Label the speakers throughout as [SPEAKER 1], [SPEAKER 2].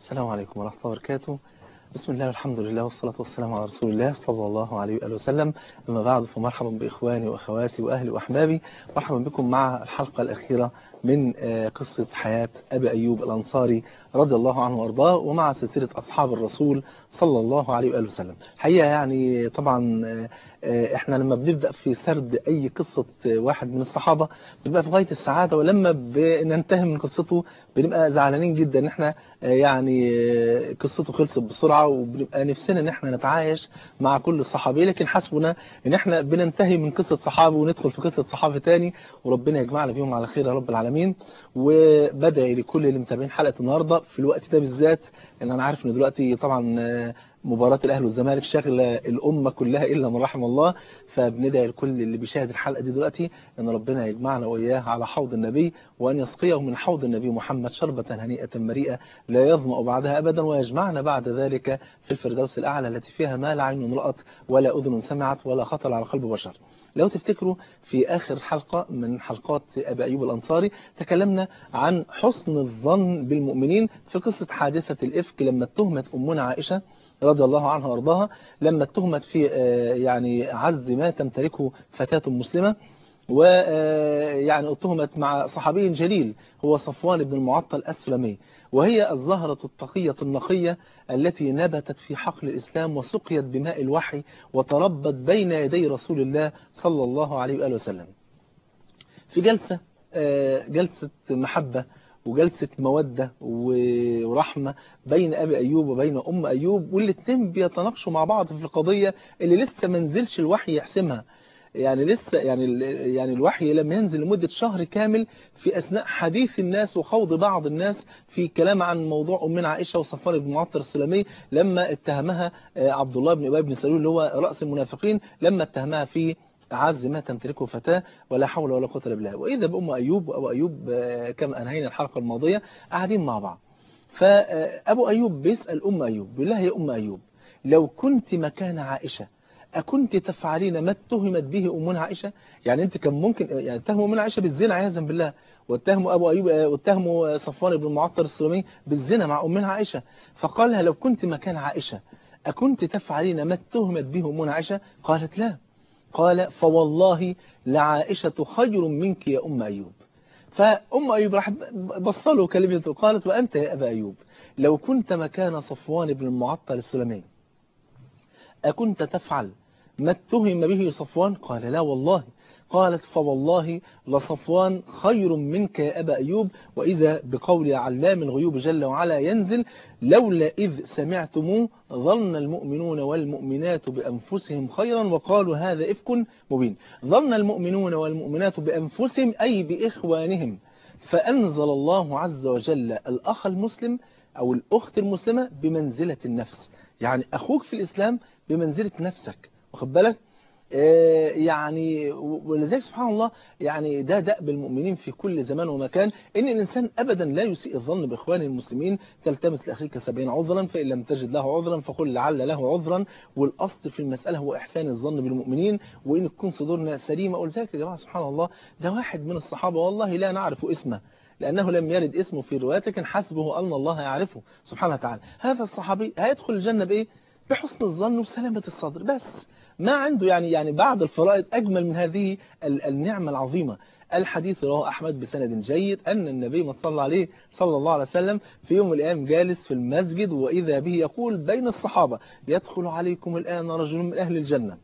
[SPEAKER 1] السلام عليكم ورحمة الله وبركاته بسم الله والحمد لله والصلاة والسلام على رسول الله صلى الله عليه وآله وسلم أما بعد فمرحبا بإخواني وأخواتي وأهلي وأحبابي مرحبا بكم مع الحلقة الأخيرة من قصة حياة أبي أيوب الأنصاري رضي الله عنه وأرضاه ومع سلسلة أصحاب الرسول صلى الله عليه وآله وسلم حقيقة يعني طبعا احنا لما بنبدأ في سرد أي قصة واحد من الصحابة بنبقى في غاية السعادة ولما بننتهي من قصته بنبقى زعلانين جدا ان احنا يعني قصته خلصت بسرعة وبنبقى نفسنا ان احنا نتعايش مع كل الصحابي لكن حسبنا ان احنا بننتهي من قصة صحابي وندخل في قصة صحابي تاني وربنا يجمعنا بيهم على خير يا رب العالمين وبدعي لكل اللي متابعين حلقة النهاردة في الوقت ده بالذات ان انا عارف ان دلوقتي طبعا مباراة الأهلي والزمالك شغلة الأمة كلها إلا من رحم الله فبندعي لكل اللي بيشاهد الحلقة دي دلوقتي أن ربنا يجمعنا وإياه على حوض النبي وأن يسقيه من حوض النبي محمد شربة هنيئة مريئة لا يظمأ بعدها أبدا ويجمعنا بعد ذلك في الفردوس الأعلى التي فيها ما لا عين رأت ولا أذن سمعت ولا خطر على قلب بشر لو تفتكروا في آخر حلقة من حلقات أبي أيوب الأنصاري تكلمنا عن حسن الظن بالمؤمنين في قصة حادثة الإفك لما اتهمت أمنا عائشة رضي الله عنها وارضاها لما اتهمت في يعني عز ما تمتلكه فتاة مسلمة ويعني اتهمت مع صحابي جليل هو صفوان بن المعطل السلمي وهي الزهرة التقية النقية التي نبتت في حقل الإسلام وسقيت بماء الوحي وتربت بين يدي رسول الله صلى الله عليه وآله وسلم في جلسة جلسة محبة وجلسة مودة ورحمة بين أبي أيوب وبين أم أيوب والاتنين بيتناقشوا مع بعض في القضية اللي لسه منزلش الوحي يحسمها يعني لسه يعني يعني الوحي لم ينزل لمدة شهر كامل في أثناء حديث الناس وخوض بعض الناس في كلام عن موضوع أمنا عائشة وصفوان بن معطر السلمي لما اتهمها عبد الله بن أبي بن سلول اللي هو رأس المنافقين لما اتهمها في عز ما تمتلكه فتاة ولا حول ولا قوة إلا بالله وإذا بأم أيوب وأبو أيوب كما أنهينا الحلقة الماضية قاعدين مع بعض فأبو أيوب بيسأل أم أيوب بيقول لها يا أم أيوب لو كنت مكان عائشة أكنت تفعلين ما اتهمت به أمنا عائشة يعني أنت كان ممكن يعني اتهموا أمنا عائشة بالزنا عياذا بالله واتهموا أبو أيوب واتهموا صفوان بن المعطر السلمي بالزنا مع أمنا عائشة فقال لها لو كنت مكان عائشة أكنت تفعلين ما اتهمت به أمنا عائشة قالت لا قال فوالله لعائشة خير منك يا أم أيوب فأم أيوب راح بصله كلمة قالت وأنت يا أبا أيوب لو كنت مكان صفوان بن المعطل السلمي أكنت تفعل ما اتهم به صفوان قال لا والله قالت فوالله لصفوان خير منك يا أبا أيوب وإذا بقول علام الغيوب جل وعلا ينزل لولا إذ سمعتموه ظن المؤمنون والمؤمنات بأنفسهم خيرا وقالوا هذا إفك مبين ظن المؤمنون والمؤمنات بأنفسهم أي بإخوانهم فأنزل الله عز وجل الأخ المسلم أو الأخت المسلمة بمنزلة النفس يعني أخوك في الإسلام بمنزلة نفسك واخد بالك يعني ولذلك سبحان الله يعني ده دأب المؤمنين في كل زمان ومكان ان الانسان ابدا لا يسيء الظن باخوانه المسلمين تلتمس لاخيك سبعين عذرا فان لم تجد له عذرا فقل لعل له عذرا والاصل في المساله هو احسان الظن بالمؤمنين وان تكون صدورنا سليمه ولذلك يا جماعه سبحان الله ده واحد من الصحابه والله لا نعرف اسمه لأنه لم يرد اسمه في الروايات لكن حسبه أن الله يعرفه سبحانه وتعالى هذا الصحابي هيدخل الجنة بإيه؟ بحسن الظن وسلامة الصدر بس ما عنده يعني يعني بعد الفرائض أجمل من هذه النعمة العظيمة الحديث رواه أحمد بسند جيد أن النبي ما صلى عليه صلى الله عليه وسلم في يوم من الأيام جالس في المسجد وإذا به يقول بين الصحابة يدخل عليكم الآن رجل من أهل الجنة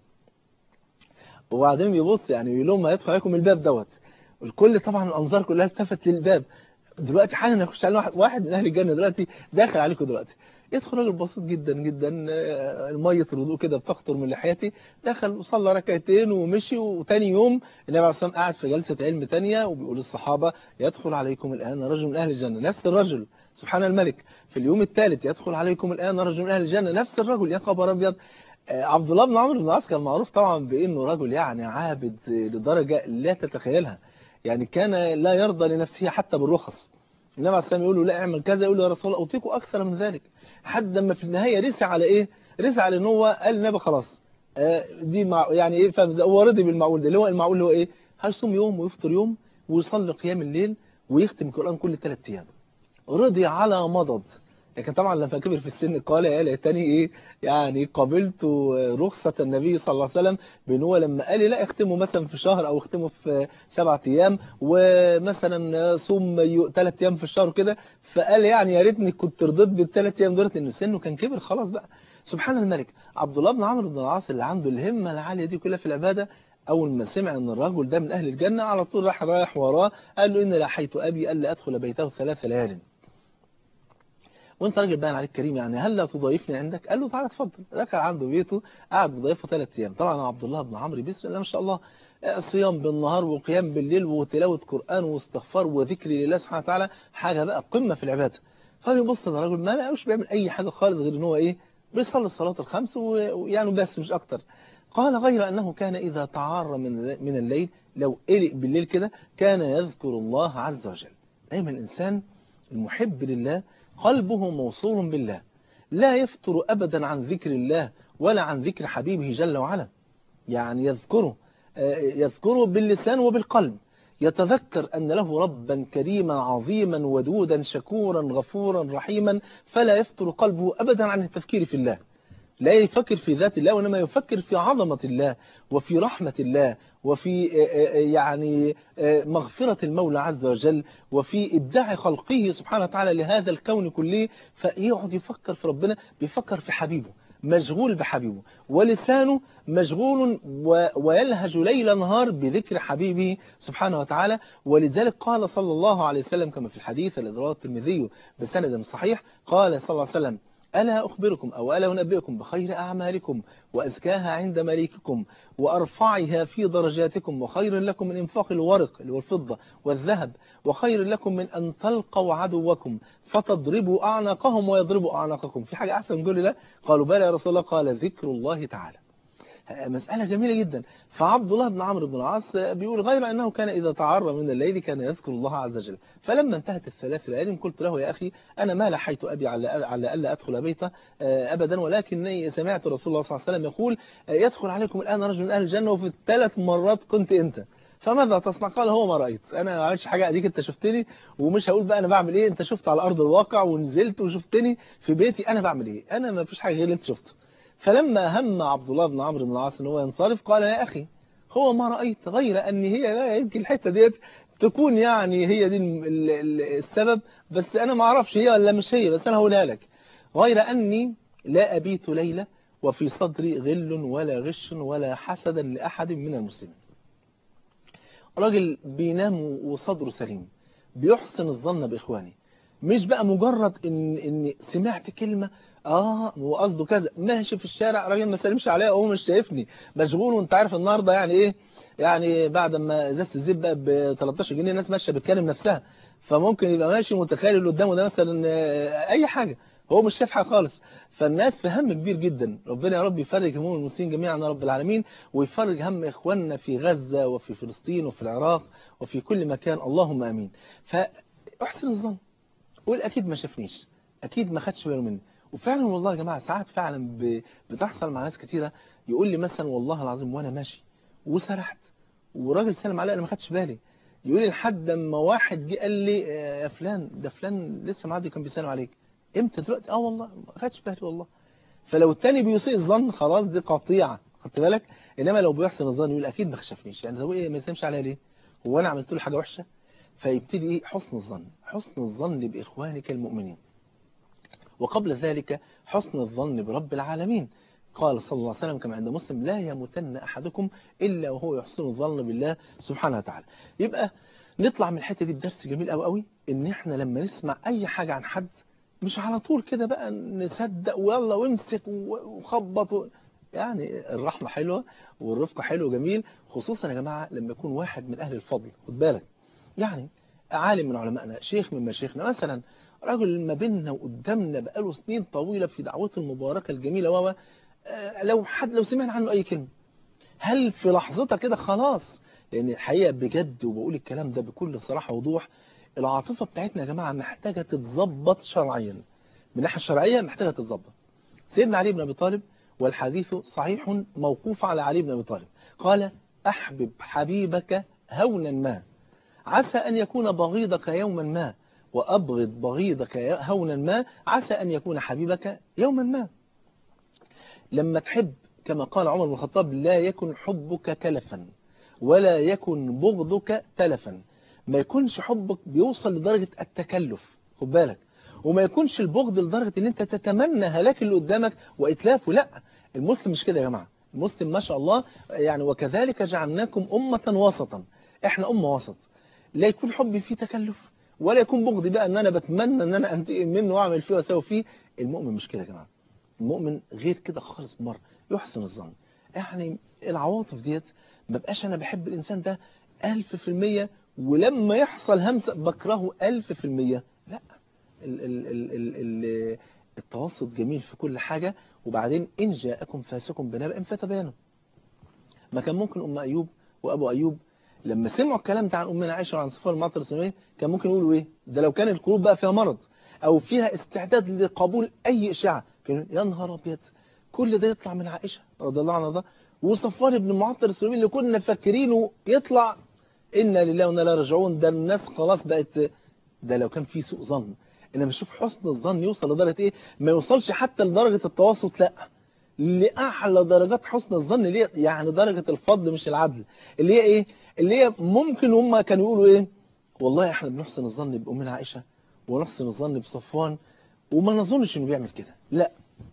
[SPEAKER 1] وبعدين بيبص يعني يقول لهم هيدخل عليكم الباب دوت الكل طبعا الأنظار كلها التفت للباب دلوقتي حالا يخش علينا واحد, واحد من أهل الجنة دلوقتي داخل عليكم دلوقتي يدخل راجل بسيط جدا جدا مية الوضوء كده بتخطر من لحيتي دخل وصلى ركعتين ومشي وتاني يوم النبي عليه الصلاه قاعد في جلسة علم تانية وبيقول للصحابة يدخل عليكم الآن رجل من أهل الجنة نفس الرجل سبحان الملك في اليوم الثالث يدخل عليكم الآن رجل من أهل الجنة نفس الرجل يا خبر أبيض عبد الله بن عمرو بن العاص كان معروف طبعا بأنه رجل يعني عابد لدرجة لا تتخيلها يعني كان لا يرضى لنفسه حتى بالرخص النبي عليه الصلاه يقول له لا اعمل كذا يقول له يا رسول الله أطيق أكثر من ذلك حد ما في النهاية رسى على إيه رسى على إن هو قال النبي خلاص آه دي مع يعني إيه فاهم هو رضي بالمعقول ده اللي هو المعقول اللي هو إيه هيصوم يوم ويفطر يوم ويصلي قيام الليل ويختم القرآن كل ثلاث أيام رضي على مضض لكن طبعا لما كبر في السن قال يا ليتني ايه يعني قبلت رخصة النبي صلى الله عليه وسلم بان هو لما قال لي لا اختمه مثلا في شهر او اختمه في سبعة ايام ومثلا صوم ثلاث ايام في الشهر كده فقال يعني يا ريتني كنت رضيت بالثلاث ايام دولت لان سنه كان كبر خلاص بقى سبحان الملك عبد الله بن عمرو بن العاص اللي عنده الهمة العالية دي كلها في العبادة أول ما سمع أن الرجل ده من أهل الجنة على طول راح رايح وراه قال له إن لحيت أبي ألا أدخل بيته ثلاث ليال وانت راجل باين عليك كريم يعني هل لا تضيفني عندك قال له تعالى اتفضل دخل عنده بيته قعد بضيفه ثلاث ايام طبعا عبد الله بن عمرو بسم الله ما شاء الله صيام بالنهار وقيام بالليل وتلاوه قران واستغفار وذكر لله سبحانه وتعالى حاجه بقى قمه في العباده فبيبص للراجل ما لقاش بيعمل اي حاجه خالص غير ان هو ايه بيصلي الصلاه الخمس ويعني بس مش اكتر قال غير انه كان اذا تعار من من الليل لو قلق بالليل كده كان يذكر الله عز وجل دايما الانسان المحب لله قلبه موصول بالله لا يفتر أبدا عن ذكر الله ولا عن ذكر حبيبه جل وعلا يعني يذكره يذكره باللسان وبالقلب يتذكر أن له ربا كريما عظيما ودودا شكورا غفورا رحيما فلا يفتر قلبه أبدا عن التفكير في الله لا يفكر في ذات الله وإنما يفكر في عظمة الله وفي رحمة الله وفي يعني مغفرة المولى عز وجل وفي إبداع خلقه سبحانه وتعالى لهذا الكون كله فيقعد يفكر في ربنا بيفكر في حبيبه مشغول بحبيبه ولسانه مشغول ويلهج ليل نهار بذكر حبيبه سبحانه وتعالى ولذلك قال صلى الله عليه وسلم كما في الحديث الذي رواه الترمذي بسند صحيح قال صلى الله عليه وسلم ألا أخبركم أو ألا أنبئكم بخير أعمالكم وأزكاها عند مليككم وأرفعها في درجاتكم وخير لكم من إنفاق الورق والفضة والذهب وخير لكم من أن تلقوا عدوكم فتضربوا أعناقهم ويضربوا أعناقكم في حاجة أحسن من كل ده قالوا بلى يا رسول الله قال ذكر الله تعالى مسألة جميلة جدا فعبد الله بن عمرو بن العاص بيقول غير أنه كان إذا تعرى من الليل كان يذكر الله عز وجل فلما انتهت الثلاث ليال قلت له يا أخي أنا ما لحيت أبي على على ألا أدخل بيته أبدا ولكني سمعت رسول الله صلى الله عليه وسلم يقول يدخل عليكم الآن رجل من أهل الجنة وفي الثلاث مرات كنت أنت فماذا تصنع قال هو ما رأيت أنا ما عملتش حاجة أديك أنت شفتني ومش هقول بقى أنا بعمل إيه أنت شفت على أرض الواقع ونزلت وشفتني في بيتي أنا بعمل إيه أنا ما فيش حاجة غير اللي أنت شفته فلما هم عبد الله بن عمرو بن العاص ان هو ينصرف قال يا أخي هو ما رأيت غير أن هي يمكن الحتة ديت تكون يعني هي دي السبب بس أنا ما أعرفش هي ولا مش هي بس أنا هقولها لك غير أني لا أبيت ليلة وفي صدري غل ولا غش ولا حسدا لأحد من المسلمين راجل بينام وصدره سليم بيحسن الظن بإخواني مش بقى مجرد إن, إن سمعت كلمة اه هو قصده كذا ماشي في الشارع راجل ما سلمش عليا وهو مش شايفني مشغول وانت عارف النهارده يعني ايه يعني بعد ما ازازه الزيت بقى ب 13 جنيه الناس ماشيه بتكلم نفسها فممكن يبقى ماشي متخيل اللي قدامه ده مثلا اي حاجه هو مش شايف حاجه خالص فالناس في هم كبير جدا ربنا يا رب يفرج هموم المسلمين جميعا يا رب العالمين ويفرج هم اخواننا في غزه وفي فلسطين وفي العراق وفي كل مكان اللهم امين فاحسن الظن قول اكيد ما شافنيش اكيد ما خدش باله مني وفعلا والله يا جماعة ساعات فعلا بتحصل مع ناس كتيرة يقول لي مثلا والله العظيم وانا ماشي وسرحت وراجل سلم عليا انا ما خدتش بالي يقول لي لحد اما واحد جه قال لي يا فلان ده فلان لسه معدي كان بيسلم عليك امتى دلوقتي اه والله ما خدتش بالي والله فلو التاني بيسيء الظن خلاص دي قطيعة خدت بالك انما لو بيحسن الظن يقول اكيد ما خشفنيش يعني هو ايه ما يسلمش عليا ليه هو انا عملت له حاجه وحشه فيبتدي ايه حسن الظن حسن الظن باخوانك المؤمنين وقبل ذلك حسن الظن برب العالمين قال صلى الله عليه وسلم كما عند مسلم لا يموتن أحدكم إلا وهو يحسن الظن بالله سبحانه وتعالى يبقى نطلع من الحتة دي بدرس جميل قوي قوي إن إحنا لما نسمع أي حاجة عن حد مش على طول كده بقى نصدق ويلا وامسك وخبط و... يعني الرحمة حلوة والرفق حلو وجميل خصوصا يا جماعة لما يكون واحد من أهل الفضل خد بالك يعني عالم من علمائنا شيخ من مشايخنا مثلا راجل ما بيننا وقدامنا بقاله سنين طويلة في دعوته المباركة الجميلة و لو حد لو سمعنا عنه أي كلمة هل في لحظتها كده خلاص لأن الحقيقة بجد وبقول الكلام ده بكل صراحة ووضوح العاطفة بتاعتنا يا جماعة محتاجة تتظبط شرعيا من الناحية الشرعية محتاجة تتظبط سيدنا علي بن أبي طالب والحديث صحيح موقوف على علي بن أبي طالب قال أحبب حبيبك هونا ما عسى أن يكون بغيضك يوما ما وأبغض بغيضك هونا ما عسى أن يكون حبيبك يوما ما لما تحب كما قال عمر بن الخطاب لا يكن حبك كلفا ولا يكن بغضك تلفا ما يكونش حبك بيوصل لدرجة التكلف خد بالك وما يكونش البغض لدرجة ان انت تتمنى هلاك اللي قدامك واتلافه لا المسلم مش كده يا جماعة المسلم ما شاء الله يعني وكذلك جعلناكم أمة وسطا احنا أمة وسط لا يكون حبي فيه تكلف ولا يكون بغضي بقى ان انا بتمنى ان انا انتقم منه واعمل فيه واسوي فيه المؤمن مش كده يا جماعة المؤمن غير كده خالص مره يحسن الظن يعني العواطف ديت ما بقاش انا بحب الانسان ده ألف في المية ولما يحصل همسة بكرهه ألف في المية لا ال ال ال ال ال التوسط جميل في كل حاجة وبعدين إن جاءكم فاسق بنبأ فتبينوا ما كان ممكن أم أيوب وأبو أيوب لما سمعوا الكلام ده عن أمنا عائشة وعن صفار المعطر السمية كان ممكن يقولوا إيه ده لو كان القلوب بقى فيها مرض أو فيها استعداد لقبول أي إشاعة كانوا يا نهار أبيض كل ده يطلع من عائشة رضي الله عنها ده وصفوان بن المعطر السلمي اللي كنا فاكرينه يطلع إنا لله وإنا لا راجعون ده الناس خلاص بقت ده لو كان في سوء ظن إنما شوف حسن الظن يوصل لدرجة إيه ما يوصلش حتى لدرجة التوسط لا لأعلى درجات حسن الظن اللي هي يعني درجة الفضل مش العدل اللي هي إيه اللي هي ممكن هم كانوا يقولوا إيه والله إحنا بنحسن الظن بأمنا عائشة ونحسن الظن بصفوان وما نظنش إنه بيعمل كده لا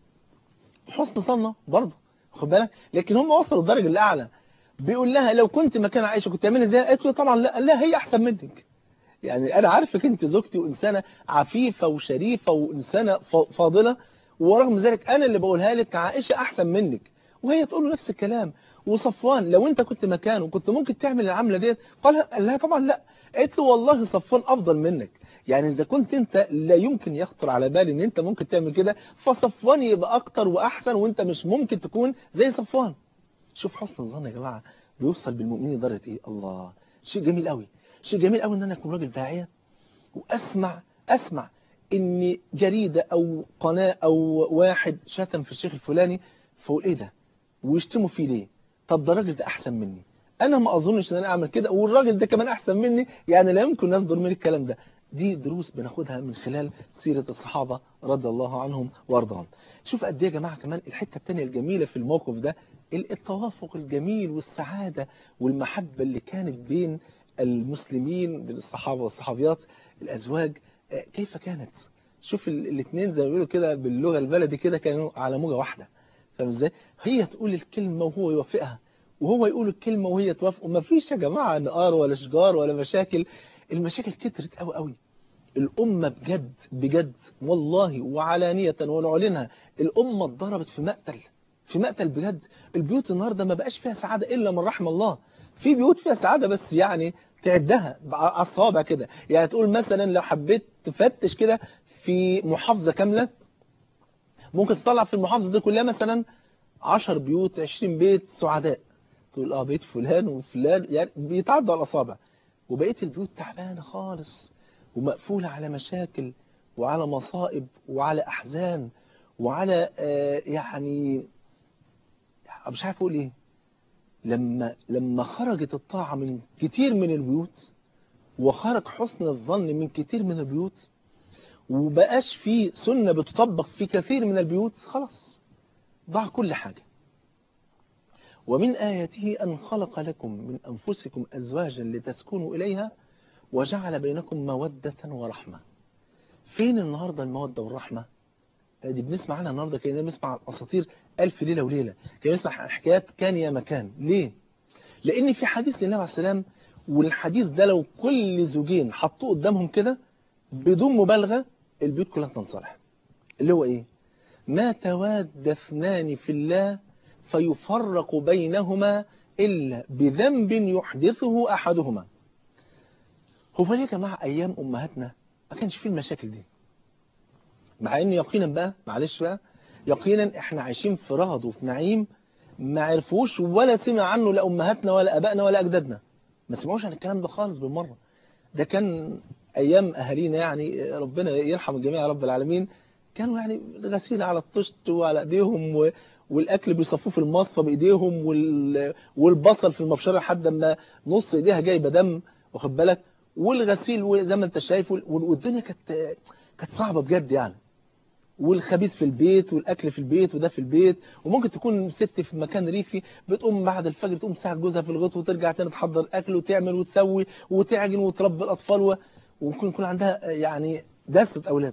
[SPEAKER 1] حسن ظنه برضه خد بالك لكن هم وصلوا الدرجة الأعلى بيقول لها لو كنت مكان عائشة كنت تعملي ازاي قالت له طبعا لا لا هي أحسن منك يعني أنا عارفك أنت زوجتي وإنسانة عفيفة وشريفة وإنسانة فاضلة ورغم ذلك أنا اللي بقولها لك عائشة أحسن منك وهي تقول له نفس الكلام وصفوان لو أنت كنت مكانه كنت ممكن تعمل العملة ديت قال لها طبعا لا قالت له والله صفوان أفضل منك يعني إذا كنت أنت لا يمكن يخطر على بالي أن أنت ممكن تعمل كده فصفوان يبقى أكتر وأحسن وأنت مش ممكن تكون زي صفوان شوف حسن الظن يا جماعة بيوصل بالمؤمنين لدرجة إيه الله شيء جميل قوي شيء جميل قوي أن أنا أكون راجل داعية وأسمع أسمع إن جريدة أو قناة أو واحد شتم في الشيخ الفلاني فقول إيه ده ويشتموا فيه ليه طب ده الراجل ده أحسن مني أنا ما أظنش أن أنا أعمل كده والراجل ده كمان أحسن مني يعني لا يمكن نصدر من الكلام ده دي دروس بناخدها من خلال سيرة الصحابة رضي الله عنهم وارضاهم شوف قد ايه يا جماعة كمان الحتة التانية الجميلة في الموقف ده التوافق الجميل والسعادة والمحبة اللي كانت بين المسلمين بين الصحابة والصحابيات الأزواج كيف كانت شوف الاثنين زي ما بيقولوا كده باللغة البلدي كده كانوا على موجة واحدة فاهم ازاي هي تقول الكلمة وهو يوافقها وهو يقول الكلمة وهي توافقه ما فيش يا جماعة نقار ولا شجار ولا مشاكل المشاكل كترت قوي قوي الأمة بجد بجد والله وعلانية ونعلنها الأمة اتضربت في مقتل في مقتل بجد البيوت النهاردة ما بقاش فيها سعادة إلا من رحم الله في بيوت فيها سعادة بس يعني تعدها على الصوابع كده يعني تقول مثلا لو حبيت تفتش كده في محافظة كاملة ممكن تطلع في المحافظة دي كلها مثلا 10 بيوت 20 بيت سعداء تقول اه بيت فلان وفلان يعني بيتعدوا على الأصابع وبقية البيوت تعبانة خالص ومقفولة على مشاكل وعلى مصائب وعلى أحزان وعلى آه يعني مش عارف أقول إيه لما لما خرجت الطاعة من كتير من البيوت وخرج حسن الظن من كتير من البيوت وبقاش في سنة بتطبق في كثير من البيوت خلاص ضاع كل حاجة ومن آياته أن خلق لكم من أنفسكم أزواجا لتسكنوا إليها وجعل بينكم مودة ورحمة فين النهاردة المودة والرحمة دي بنسمع عنها النهاردة كأننا بنسمع أساطير ألف ليلة وليلة كأننا بنسمع حكايات كان يا مكان ليه؟ لأن في حديث للنبي عليه السلام والحديث ده لو كل زوجين حطوه قدامهم كده بدون مبالغة البيوت كلها تنصلح اللي هو إيه؟ ما تواد اثنان في الله فيفرق بينهما إلا بذنب يحدثه أحدهما هو ليه يا جماعة أيام أمهاتنا ما كانش فيه المشاكل دي مع ان يقينا بقى معلش بقى يقينا احنا عايشين في رغد وفي نعيم ما عرفوش ولا سمع عنه لا امهاتنا ولا ابائنا ولا اجدادنا ما سمعوش عن الكلام ده خالص بالمره ده كان ايام اهالينا يعني ربنا يرحم الجميع يا رب العالمين كانوا يعني غسيل على الطشت وعلى ايديهم و... والاكل بيصفوه في المصفى بايديهم وال... والبصل في المبشره لحد ما نص ايديها جايبه دم واخد بالك والغسيل وزي ما انت شايف وال- والدنيا كانت كانت صعبه بجد يعني والخبيث في البيت والاكل في البيت وده في البيت وممكن تكون ست في مكان ريفي بتقوم بعد الفجر تقوم تساعد جوزها في الغيط وترجع تاني تحضر اكل وتعمل وتسوي وتعجن وتربي الاطفال و... وممكن يكون عندها يعني دسة اولاد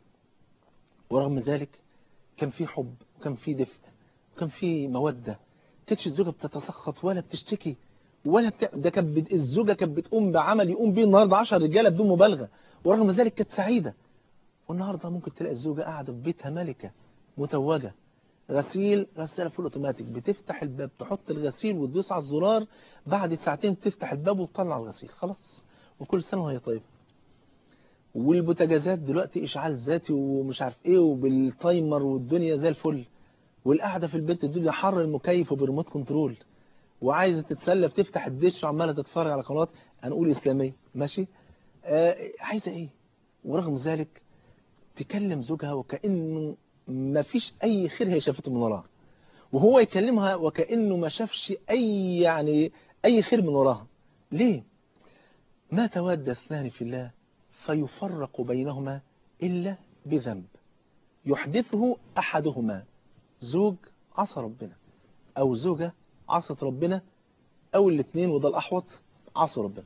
[SPEAKER 1] ورغم ذلك كان في حب وكان في دفء وكان في موده كانتش الزوجه بتتسخط ولا بتشتكي ولا بت... ده كانت بت... الزوجه كانت بتقوم بعمل يقوم بيه النهارده 10 رجاله بدون مبالغه ورغم ذلك كانت سعيده والنهارده ممكن تلاقي الزوجه قاعده في بيتها ملكه متوجه غسيل غساله فول اوتوماتيك بتفتح الباب تحط الغسيل وتدوس على الزرار بعد ساعتين تفتح الباب وتطلع الغسيل خلاص وكل سنه وهي طيبه والبوتاجازات دلوقتي اشعال ذاتي ومش عارف ايه وبالتايمر والدنيا زي الفل والقعده في البيت الدنيا حر المكيف وبريموت كنترول وعايزه تتسلى بتفتح الدش وعماله تتفرج على قنوات هنقول اسلاميه ماشي آه عايزه ايه ورغم ذلك تكلم زوجها وكانه ما فيش اي خير هي شافته من وراها وهو يكلمها وكانه ما شافش اي يعني اي خير من وراها ليه ما تواد اثنان في الله فيفرق بينهما الا بذنب يحدثه احدهما زوج عصى ربنا او زوجه عصت ربنا او الاثنين وده الاحوط عصوا ربنا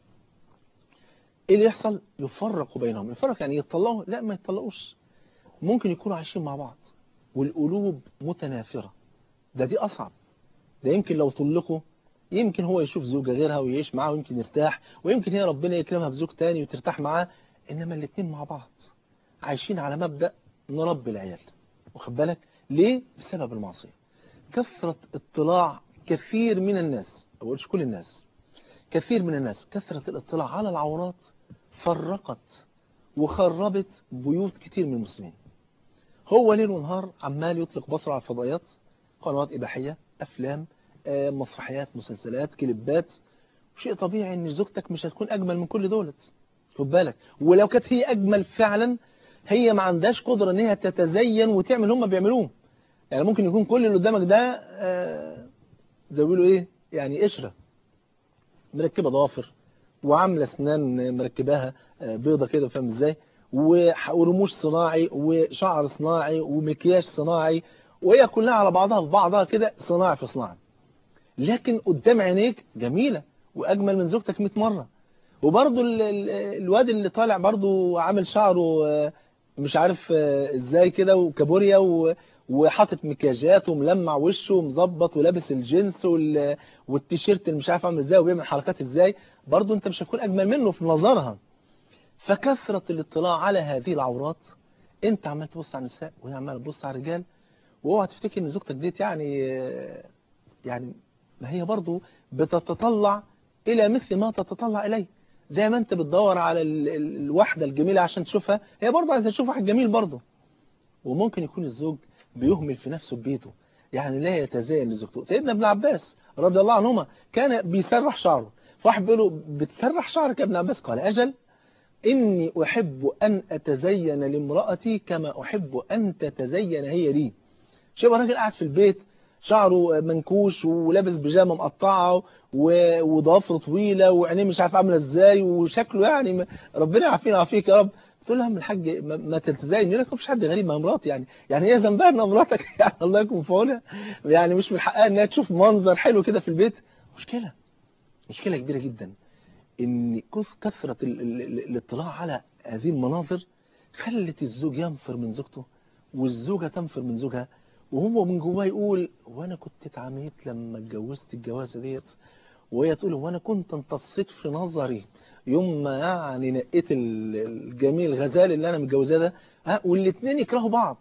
[SPEAKER 1] ايه اللي يحصل يفرق بينهم يفرق يعني يتطلقوا لا ما يتطلقوش ممكن يكونوا عايشين مع بعض والقلوب متنافرة ده دي أصعب ده يمكن لو طلقوا يمكن هو يشوف زوجة غيرها ويعيش معاها ويمكن يرتاح ويمكن هي ربنا يكرمها بزوج تاني وترتاح معاه إنما الاتنين مع بعض عايشين على مبدأ نربي العيال واخد بالك ليه بسبب المعصية كثرة اطلاع كثير من الناس ما بقولش كل الناس كثير من الناس كثرة الاطلاع على العورات فرقت وخربت بيوت كتير من المسلمين هو ليل ونهار عمال يطلق بصره على الفضائيات قنوات إباحية أفلام آه، مسرحيات مسلسلات كليبات شيء طبيعي ان زوجتك مش هتكون أجمل من كل دولت خد بالك ولو كانت هي أجمل فعلا هي ما عندهاش قدرة ان هي تتزين وتعمل هم بيعملوه يعني ممكن يكون كل اللي قدامك ده آه، زي ما بيقولوا ايه يعني قشره مركبه ضوافر وعامله اسنان مركباها آه، بيضه كده فاهم ازاي وح- ورموش صناعي وشعر صناعي ومكياج صناعي وهي كلها على بعضها في بعضها كده صناعي في صناعي لكن قدام عينيك جميله واجمل من زوجتك 100 مره وبرضه ال- ال- الواد اللي طالع برضه عامل شعره آه، مش عارف آه، ازاي كده وكابوريا و- وحاطط مكياجات وملمع وشه ومظبط ولابس الجينز وال- والتيشيرت اللي مش عارف عامل ازاي وبيعمل حركات ازاي برضه انت مش هتكون اجمل منه في نظرها فكثرة الاطلاع على هذه العورات انت عمال تبص على النساء وهي عماله تبص على الرجال واوعى تفتكر ان زوجتك ديت يعني يعني ما هي برضه بتتطلع الى مثل ما تتطلع اليه زي ما انت بتدور على ال- ال- الواحده الجميله عشان تشوفها هي برضه عايزه تشوف واحد جميل برضه وممكن يكون الزوج بيهمل في نفسه ببيته يعني لا يتزين لزوجته سيدنا ابن عباس رضي الله عنهما كان بيسرح شعره فواحد بيقول له بتسرح شعرك يا ابن عباس قال اجل إني أحب أن أتزين لامرأتي كما أحب أن تتزين هي لي شوف راجل قاعد في البيت شعره منكوش ولابس بيجامه مقطعه و- وضوافره طويله وعينيه مش عارف عامله ازاي وشكله يعني م- ربنا يعافينا ويعافيك يا رب تقول لها من الحاج ما, ما تتزين يقول لك مفيش حد غريب ما مراتي يعني يعني هي ذنبها ان مراتك يعني الله يكون في عونها يعني مش من حقها انها تشوف منظر حلو كده في البيت مشكله مشكله كبيره جدا ان كث- كثرة ال- ال- ال- الاطلاع على هذه المناظر خلت الزوج ينفر من زوجته والزوجة تنفر من زوجها وهو من جواه يقول وانا كنت اتعميت لما اتجوزت الجوازة ديت وهي تقول وانا كنت امتصيت في نظري يوم ما يعني نقيت ال- الجميل الغزال اللي انا متجوزاه ده ها والاثنين يكرهوا بعض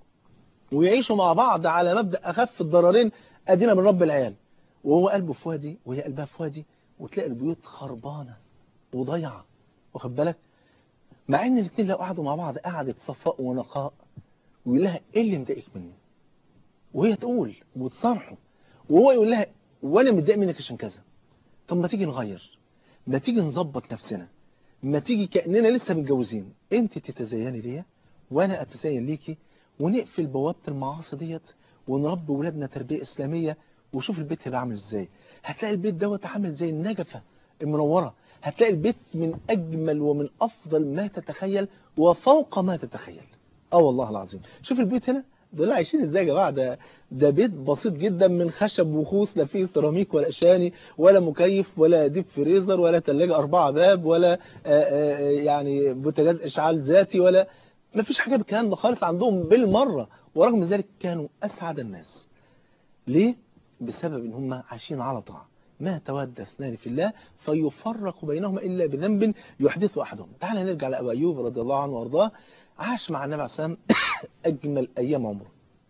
[SPEAKER 1] ويعيشوا مع بعض على مبدأ اخف الضررين ادينا من رب العيال وهو قلبه في وادي وهي قلبها في وادي وتلاقي البيوت خربانة وضيعة واخد بالك مع ان الاثنين لو قعدوا مع بعض قعدة صفاء ونقاء ويقول لها ايه اللي مضايقك مني وهي تقول وتصارحه وهو يقول لها وانا متضايق منك عشان كذا طب ما تيجي نغير ما تيجي نظبط نفسنا ما تيجي كأننا لسه متجوزين انت تتزيني ليا وانا اتزين ليكي ونقفل بوابة المعاصي ديت ونربي ولادنا تربية اسلامية وشوف البيت هيبقى عامل ازاي هتلاقي البيت دوت عامل زي النجفة المنورة هتلاقي البيت من أجمل ومن أفضل ما تتخيل وفوق ما تتخيل اه والله العظيم شوف البيوت هنا دول عايشين ازاي يا جماعه ده ده بيت بسيط جدا من خشب وخوص لا فيه سيراميك ولا شاني ولا مكيف ولا ديب فريزر ولا ثلاجه اربعه باب ولا آآ آآ يعني بوتاجاز اشعال ذاتي ولا ما فيش حاجه بالكلام ده خالص عندهم بالمره ورغم ذلك كانوا اسعد الناس ليه بسبب ان هم عايشين على طاعه ما تود اثنان في الله فيفرق بينهما الا بذنب يحدث احدهم تعال نرجع لابو ايوب رضي الله عنه وارضاه عاش مع النبي عليه الصلاه والسلام اجمل ايام عمره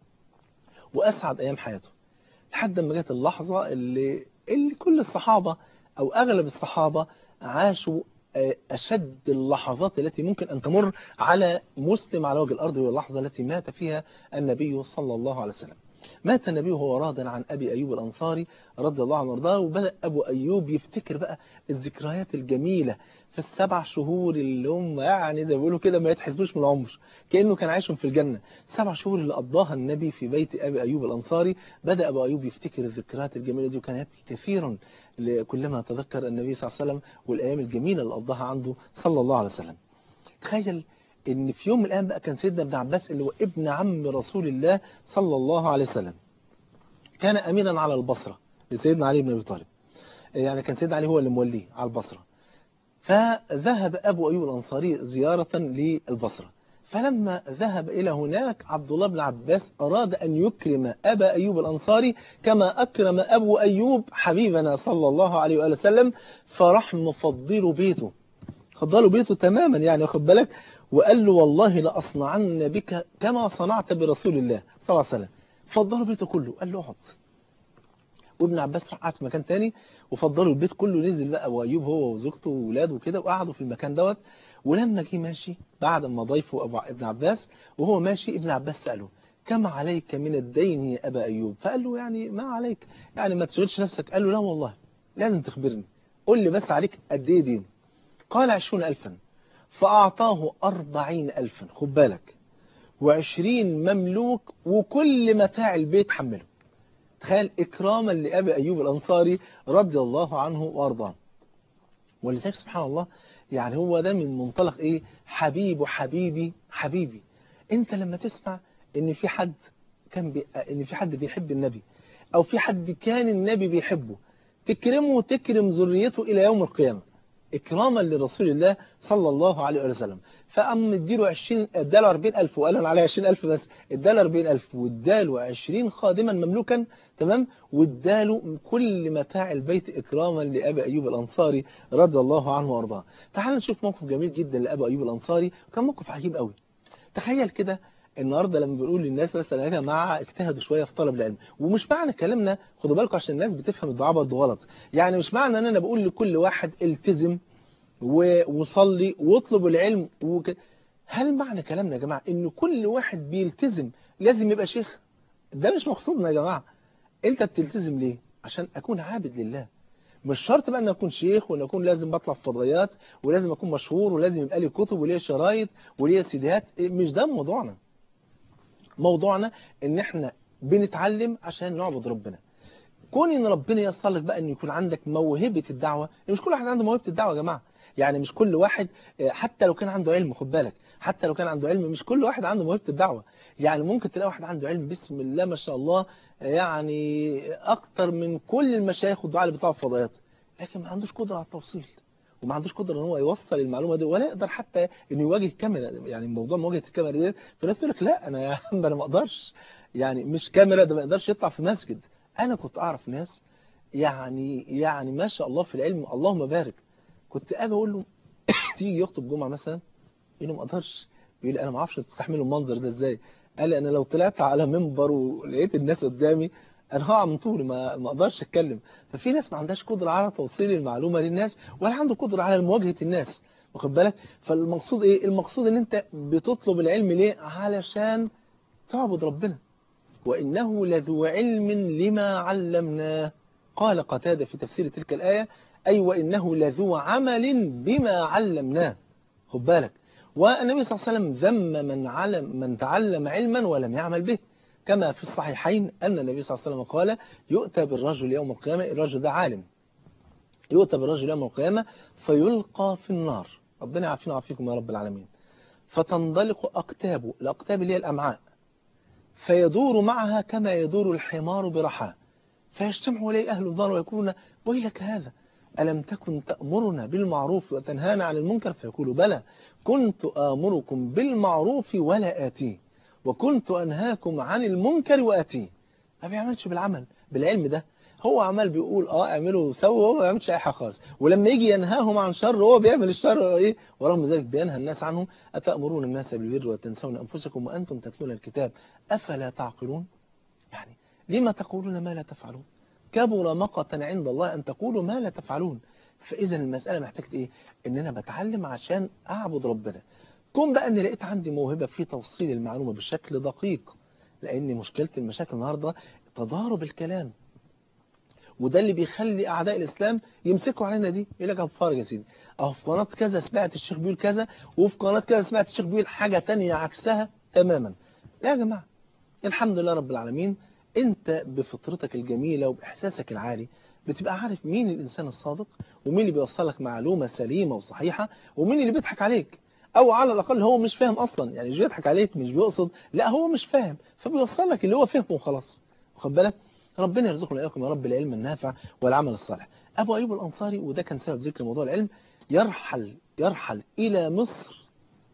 [SPEAKER 1] واسعد ايام حياته لحد ما جت اللحظه اللي اللي كل الصحابه او اغلب الصحابه عاشوا أشد اللحظات التي ممكن أن تمر على مسلم على وجه الأرض واللحظة التي مات فيها النبي صلى الله عليه وسلم مات النبي وهو راض عن أبي أيوب الأنصاري رضي الله عنه وارضاه وبدأ أبو أيوب يفتكر بقى الذكريات الجميلة في السبع شهور اللي هم يعني زي ما بيقولوا كده ما يتحسبوش من العمر كأنه كان عايشهم في الجنة السبع شهور اللي قضاها النبي في بيت أبي أيوب الأنصاري بدأ أبو أيوب يفتكر الذكريات الجميلة دي وكان يبكي كثيرا كلما تذكر النبي صلى الله عليه وسلم والأيام الجميلة اللي قضاها عنده صلى الله عليه وسلم تخيل ان في يوم من الايام بقى كان سيدنا ابن عباس اللي هو ابن عم رسول الله صلى الله عليه وسلم كان امينا على البصره لسيدنا علي بن ابي طالب يعني كان سيدنا علي هو اللي موليه على البصره فذهب ابو ايوب الانصاري زياره للبصره فلما ذهب إلى هناك عبد الله بن عباس أراد أن يكرم أبا أيوب الأنصاري كما أكرم أبو أيوب حبيبنا صلى الله عليه وآله وسلم فراح مفضله بيته فضلوا بيته تماما يعني واخد بالك وقال له والله لأصنعن بك كما صنعت برسول الله صلى الله عليه وسلم فضلوا بيته كله قال له اقعد وابن عباس راح قعد في مكان تاني وفضلوا البيت كله نزل بقى ابو ايوب هو وزوجته واولاده وكده وقعدوا في المكان دوت ولما جه ماشي بعد ما ضيفه أبو ابن عباس وهو ماشي ابن عباس سأله كم عليك من الدين يا أبا أيوب فقال له يعني ما عليك يعني ما تشغلش نفسك قال له لا والله لازم تخبرني قول لي بس عليك قد ايه دين قال عشرون ألفا فأعطاه أربعين ألفا خد بالك وعشرين مملوك وكل متاع البيت حمله تخيل إكراما لأبي أيوب الأنصاري رضي الله عنه وأرضاه ولذلك سبحان الله يعني هو ده من منطلق إيه حبيب حبيبي حبيبي أنت لما تسمع إن في حد كان بي... إن في حد بيحب النبي أو في حد كان النبي بيحبه تكرمه وتكرم ذريته إلى يوم القيامة إكراما لرسول الله صلى الله عليه وسلم فقام مديله 20 اداله 40000 وقال انا عليه 20000 بس اداله 40000 واداله 20 خادما مملوكا تمام واداله كل متاع البيت إكراما لأبي أيوب الأنصاري رضي الله عنه وارضاه تعال نشوف موقف جميل جدا لأبي أيوب الأنصاري وكان موقف عجيب قوي تخيل كده النهارده لما بنقول للناس مثلا يا جماعه اجتهدوا شويه في طلب العلم ومش معنى كلامنا خدوا بالكم عشان الناس بتفهم الدعاء برضه غلط يعني مش معنى ان انا بقول لكل واحد التزم وصلي واطلب العلم وك... هل معنى كلامنا يا جماعه ان كل واحد بيلتزم لازم يبقى شيخ ده مش مقصودنا يا جماعه انت بتلتزم ليه عشان اكون عابد لله مش شرط بقى ان اكون شيخ وان اكون لازم بطلع في فضائيات ولازم اكون مشهور ولازم يبقى لي كتب وليا شرايط وليا سيديات مش ده موضوعنا موضوعنا ان احنا بنتعلم عشان نعبد ربنا كون ان ربنا ييسر لك بقى ان يكون عندك موهبه الدعوه مش كل واحد عنده موهبه الدعوه يا جماعه يعني مش كل واحد حتى لو كان عنده علم خد بالك حتى لو كان عنده علم مش كل واحد عنده موهبه الدعوه يعني ممكن تلاقي واحد عنده علم بسم الله ما شاء الله يعني اكتر من كل المشايخ والدعاء اللي بتوع الفضائيات لكن ما عندوش قدره على التوصيل وما عندوش قدره ان هو يوصل المعلومه دي ولا يقدر حتى انه يواجه الكاميرا يعني موضوع مواجهه الكاميرا دي فالناس تقول لك لا انا يا عم انا ما اقدرش يعني مش كاميرا ده ما يقدرش يطلع في مسجد انا كنت اعرف ناس يعني يعني ما شاء الله في العلم اللهم بارك كنت اجي اقول له تيجي يخطب جمعه مثلا يقول له ما اقدرش يقول لي انا ما اعرفش تستحملوا المنظر ده ازاي قال لي انا لو طلعت على منبر ولقيت الناس قدامي انا هقع من طولي ما ما اقدرش اتكلم ففي ناس ما عندهاش قدره على توصيل المعلومه للناس ولا عنده قدره على مواجهه الناس واخد بالك فالمقصود ايه المقصود ان انت بتطلب العلم ليه علشان تعبد ربنا وانه لذو علم لما علمناه قال قتاده في تفسير تلك الايه اي وانه لذو عمل بما علمناه خد بالك والنبي صلى الله عليه وسلم ذم من علم من تعلم علما ولم يعمل به كما في الصحيحين أن النبي صلى الله عليه وسلم قال يؤتى بالرجل يوم القيامة الرجل ده عالم يؤتى بالرجل يوم القيامة فيلقى في النار ربنا يعافينا ويعافيكم يا رب العالمين فتنطلق أقتابه الأقتاب اللي هي الأمعاء فيدور معها كما يدور الحمار برحاه فيجتمع إليه أهل النار ويقولون ويلك هذا ألم تكن تأمرنا بالمعروف وتنهانا عن المنكر فيقول بلى كنت آمركم بالمعروف ولا آتيه وكنت أنهاكم عن المنكر وآتيه ما بيعملش بالعمل بالعلم ده هو عمال بيقول اه اعملوا وسووا هو ما بيعملش اي حاجه خالص ولما يجي ينهاهم عن شر هو بيعمل الشر ايه ورغم ذلك بينهى الناس عنه اتامرون الناس بالبر وتنسون انفسكم وانتم تتلون الكتاب افلا تعقلون يعني لما تقولون ما لا تفعلون كبر مقتا عند الله ان تقولوا ما لا تفعلون فاذا المساله محتاجه ايه ان انا بتعلم عشان اعبد ربنا كون بقى اني لقيت عندي موهبه في توصيل المعلومه بشكل دقيق لان مشكله المشاكل النهارده تضارب الكلام وده اللي بيخلي اعداء الاسلام يمسكوا علينا دي يقول لك اتفرج يا سيدي اهو في قناه كذا سمعت الشيخ بيقول كذا وفي قناه كذا سمعت الشيخ بيقول حاجه تانية عكسها تماما لا يا جماعه الحمد لله رب العالمين انت بفطرتك الجميله وباحساسك العالي بتبقى عارف مين الانسان الصادق ومين اللي بيوصلك معلومه سليمه وصحيحه ومين اللي بيضحك عليك او على الاقل هو مش فاهم اصلا يعني مش بيضحك عليك مش بيقصد لا هو مش فاهم فبيوصل لك اللي هو فهمه وخلاص واخد بالك ربنا يرزقنا اياكم يا رب العلم النافع والعمل الصالح ابو ايوب الانصاري وده كان سبب ذكر موضوع العلم يرحل يرحل الى مصر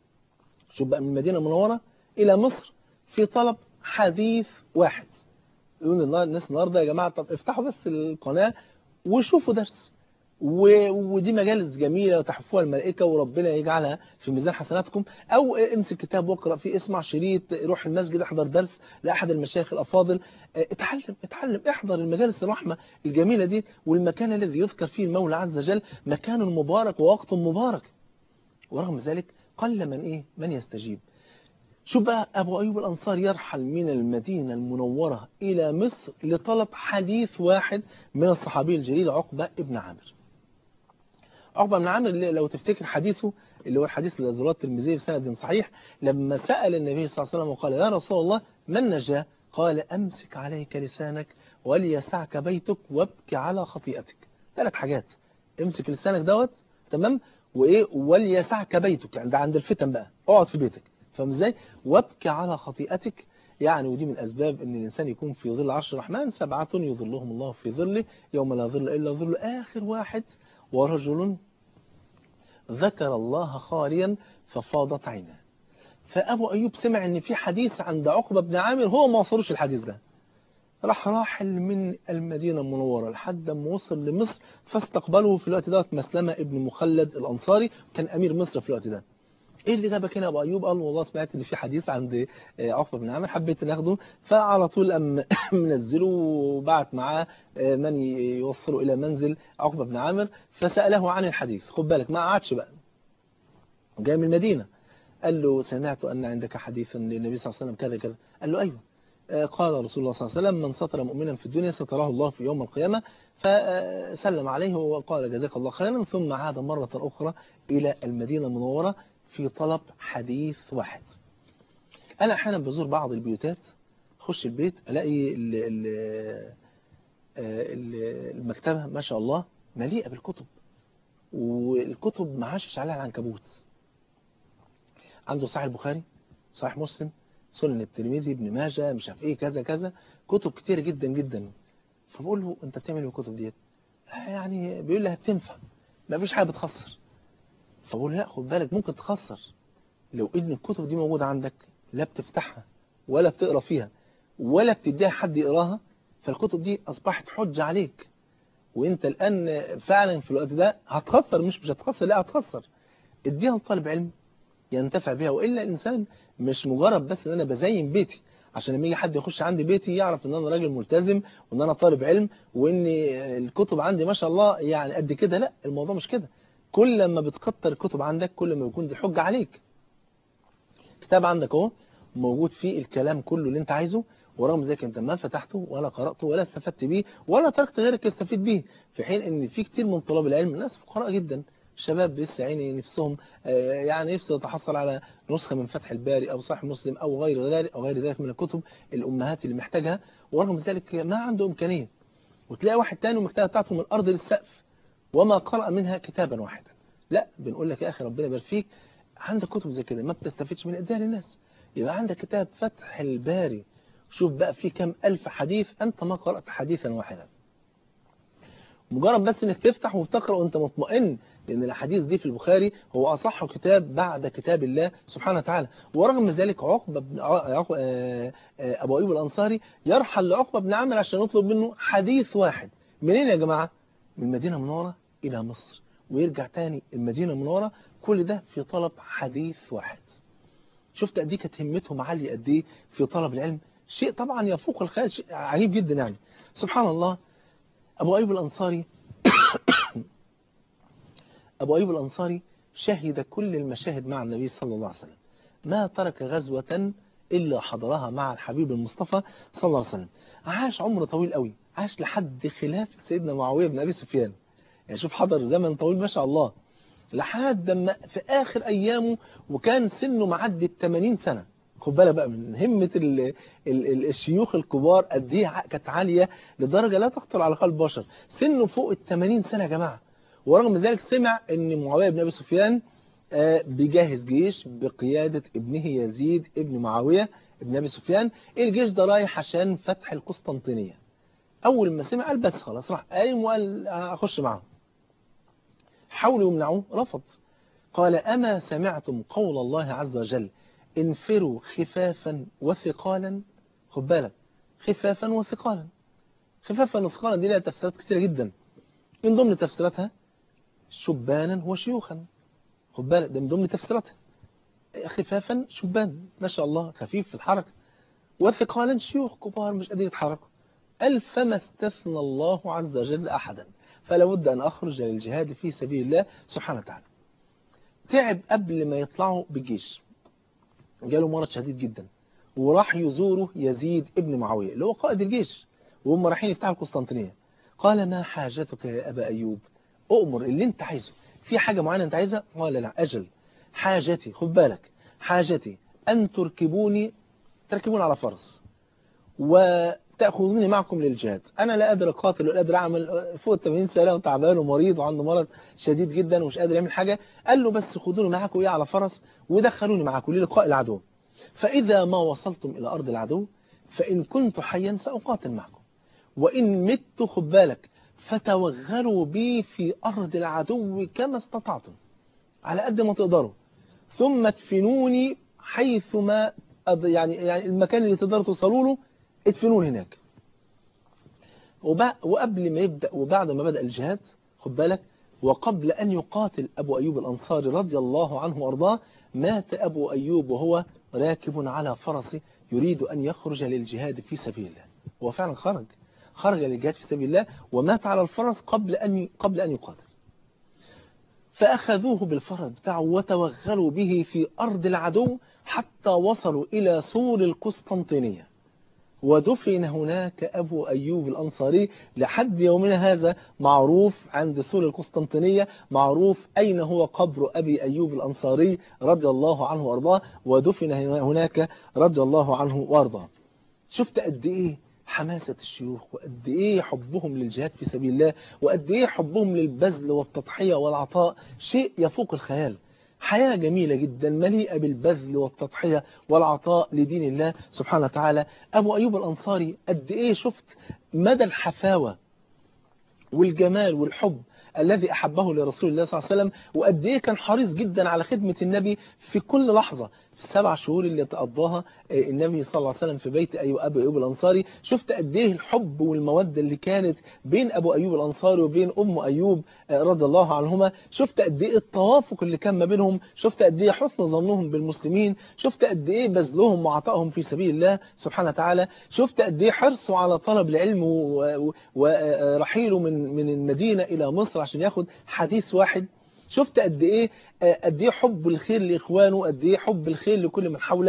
[SPEAKER 1] شوف بقى من المدينه المنوره الى مصر في طلب حديث واحد يقول الناس النهارده يا جماعه طب افتحوا بس القناه وشوفوا درس و... ودي مجالس جميلة وتحفوها الملائكة وربنا يجعلها في ميزان حسناتكم أو امسك كتاب واقرأ فيه اسمع شريط روح المسجد احضر درس لأحد المشايخ الأفاضل اتعلم اتعلم احضر المجالس الرحمة الجميلة دي والمكان الذي يذكر فيه المولى عز وجل مكان مبارك ووقت مبارك ورغم ذلك قل من ايه من يستجيب شوف بقى أبو أيوب الأنصار يرحل من المدينة المنورة إلى مصر لطلب حديث واحد من الصحابي الجليل عقبة ابن عامر عقبة بن عامر اللي لو تفتكر حديثه اللي هو الحديث الذي رواه الترمذي بسند صحيح لما سأل النبي صلى الله عليه وسلم وقال يا رسول الله من نجا قال أمسك عليك لسانك وليسعك بيتك وابكي على خطيئتك ثلاث حاجات امسك لسانك دوت تمام وايه وليسعك بيتك يعني ده عند الفتن بقى اقعد في بيتك فاهم ازاي وابكي على خطيئتك يعني ودي من أسباب أن الإنسان يكون في ظل عرش الرحمن سبعة يظلهم الله في ظله يوم لا ظل إلا ظل آخر واحد ورجل ذكر الله خاليا ففاضت عيناه فأبو أيوب سمع أن في حديث عند عقبة بن عامر هو ما وصلوش الحديث ده راح راحل من المدينة المنورة لحد ما وصل لمصر فاستقبله في الوقت ده مسلمة ابن مخلد الأنصاري كان أمير مصر في الوقت ده ايه اللي جابك هنا يا ابو ايوب قال والله سمعت ان في حديث عند عقبه بن عامر حبيت ناخده فعلى طول قام منزله وبعت معاه من يوصله الى منزل عقبه بن عامر فساله عن الحديث خد بالك ما قعدش بقى جاي من المدينه قال له سمعت ان عندك حديثا للنبي صلى الله عليه وسلم كذا كذا قال له ايوه قال رسول الله صلى الله عليه وسلم من ستر مؤمنا في الدنيا ستره الله في يوم القيامة فسلم عليه وقال جزاك الله خيرا ثم عاد مرة أخرى إلى المدينة المنورة في طلب حديث واحد أنا أحيانا بزور بعض البيوتات خش البيت ألاقي ال ال المكتبة ما شاء الله مليئة بالكتب والكتب ما عاشش عليها العنكبوت عنده صحيح البخاري صحيح مسلم سنن الترمذي ابن ماجه مش عارف ايه كذا كذا كتب كتير جدا جدا فبقول له انت بتعمل ايه الكتب ديت يعني بيقول لي هتنفع ما فيش حاجه بتخسر فبقول لا خد بالك ممكن تخسر لو ان الكتب دي موجوده عندك لا بتفتحها ولا بتقرا فيها ولا بتديها حد يقراها فالكتب دي اصبحت حجه عليك وانت الان فعلا في الوقت ده هتخسر مش مش هتخسر لا هتخسر اديها لطالب علم ينتفع بها والا الانسان مش مجرد بس ان انا بزين بيتي عشان لما يجي حد يخش عندي بيتي يعرف ان انا راجل ملتزم وان انا طالب علم وان الكتب عندي ما شاء الله يعني قد كده لا الموضوع مش كده كل ما بتكتر الكتب عندك كل ما يكون دي حجه عليك كتاب عندك اهو موجود فيه الكلام كله اللي انت عايزه ورغم ذلك انت ما فتحته ولا قرأته ولا استفدت بيه ولا تركت غيرك يستفيد بيه في حين ان في كتير من طلاب العلم ناس فقراء جدا شباب لسه عيني نفسهم يعني نفسه يتحصل على نسخة من فتح الباري أو صحيح مسلم أو غير ذلك أو غير ذلك من الكتب الأمهات اللي محتاجها ورغم ذلك ما عنده إمكانية وتلاقي واحد تاني المكتبة بتاعته من الأرض للسقف وما قرأ منها كتابا واحدا لا بنقول لك يا أخي ربنا يبارك فيك عندك كتب زي كده ما بتستفيدش من اديها للناس يبقى عندك كتاب فتح الباري شوف بقى في كم ألف حديث أنت ما قرأت حديثا واحدا مجرد بس انك تفتح وتقرأ وانت مطمئن لأن الحديث دي في البخاري هو أصح كتاب بعد كتاب الله سبحانه وتعالى ورغم ذلك عقبة بن عقبة أبو أيوب الأنصاري يرحل لعقبة بن عامر عشان يطلب منه حديث واحد منين يا جماعة؟ من المدينة المنورة إلى مصر ويرجع تاني المدينة المنورة كل ده في طلب حديث واحد شفت قد ايه كانت همتهم عالية قد ايه في طلب العلم شيء طبعا يفوق الخيال شيء عجيب جدا يعني سبحان الله أبو أيوب الأنصاري أبو أيوب الأنصاري شهد كل المشاهد مع النبي صلى الله عليه وسلم ما ترك غزوة إلا حضرها مع الحبيب المصطفى صلى الله عليه وسلم عاش عمر طويل قوي عاش لحد خلاف سيدنا معاوية بن أبي سفيان يعني شوف حضر زمن طويل ما شاء الله لحد ما في آخر أيامه وكان سنه معدي ال 80 سنة خد بالك بقى من همة ال ال ال الشيوخ الكبار قد ايه كانت عالية لدرجة لا تخطر على قلب بشر سنه فوق ال 80 سنة يا جماعة ورغم ذلك سمع ان معاوية بن أبي سفيان بيجهز جيش بقيادة ابنه يزيد ابن معاوية ابن أبي سفيان الجيش ده رايح عشان فتح القسطنطينية أول ما سمع قال بس خلاص راح قايم وقال أخش معاهم حاولوا يمنعوه رفض قال أما سمعتم قول الله عز وجل انفروا خفافا وثقالا خد بالك خفافا وثقالا خفافا وثقالا دي لها تفسيرات كثيرة جدا من ضمن تفسيراتها شبانا وشيوخا خد بالك ده من ضمن تفسيراتها خفافا شبان ما شاء الله خفيف في الحركة وثقالا شيوخ كبار مش قادرين يتحركوا قال فما استثنى الله عز وجل أحدا فلا بد أن أخرج للجهاد في سبيل الله سبحانه وتعالى تعب قبل ما يطلعوا بالجيش جاله مرض شديد جدا وراح يزوره يزيد ابن معاوية اللي هو قائد الجيش وهم رايحين يفتحوا القسطنطينية قال ما حاجتك يا أبا أيوب أؤمر اللي انت عايزه في حاجة معينة انت عايزها قال لا أجل حاجتي خد بالك حاجتي أن تركبوني تركبوني على فرس وتأخذوني معكم للجهاد أنا لا قادر أقاتل ولا قادر أعمل فوق ال 80 سنة وتعبان ومريض وعنده مرض شديد جدا ومش قادر يعمل حاجة قال له بس خدوني معاكم إيه على فرس ودخلوني معاكم للقاء العدو فإذا ما وصلتم إلى أرض العدو فإن كنت حيا سأقاتل معكم وإن مت خد بالك فتوغلوا بي في أرض العدو كما استطعتم على قد ما تقدروا ثم ادفنوني حيثما يعني, يعني المكان اللي تقدروا توصلوا له ادفنوني هناك وقبل ما يبدأ وبعد ما بدأ الجهاد خد بالك وقبل أن يقاتل أبو أيوب الأنصاري رضي الله عنه وأرضاه مات أبو أيوب وهو راكب على فرسه يريد أن يخرج للجهاد في سبيل الله هو فعلا خرج خرج للجهاد في سبيل الله ومات على الفرس قبل أن قبل أن يقاتل فأخذوه بالفرس بتاعه وتوغلوا به في أرض العدو حتى وصلوا إلى سور القسطنطينية ودفن هناك أبو أيوب الأنصاري لحد يومنا هذا معروف عند سور القسطنطينية معروف أين هو قبر أبي أيوب الأنصاري رضي الله عنه وأرضاه ودفن هناك رضي الله عنه وأرضاه شفت قد إيه حماسة الشيوخ وقد إيه حبهم للجهاد في سبيل الله وقد إيه حبهم للبذل والتضحية والعطاء شيء يفوق الخيال حياة جميلة جدا مليئة بالبذل والتضحية والعطاء لدين الله سبحانه وتعالى أبو أيوب الأنصاري قد إيه شفت مدى الحفاوة والجمال والحب الذي أحبه لرسول الله صلى الله عليه وسلم وقد إيه كان حريص جدا على خدمة النبي في كل لحظة في السبع شهور اللي تقضاها النبي صلى الله عليه وسلم في بيت أيوب أبو أيوب الأنصاري شفت قد إيه الحب والمودة اللي كانت بين أبو أيوب الأنصاري وبين أم أيوب رضي الله عنهما شفت قد إيه التوافق اللي كان ما بينهم شفت قد إيه حسن ظنهم بالمسلمين شفت قد إيه بذلهم وعطائهم في سبيل الله سبحانه وتعالى شفت قد إيه حرصوا على طلب العلم ورحيله من من المدينة إلى مصر عشان ياخد حديث واحد شفت قد ايه قد ايه حب الخير لاخوانه قد ايه حب الخير لكل من حوله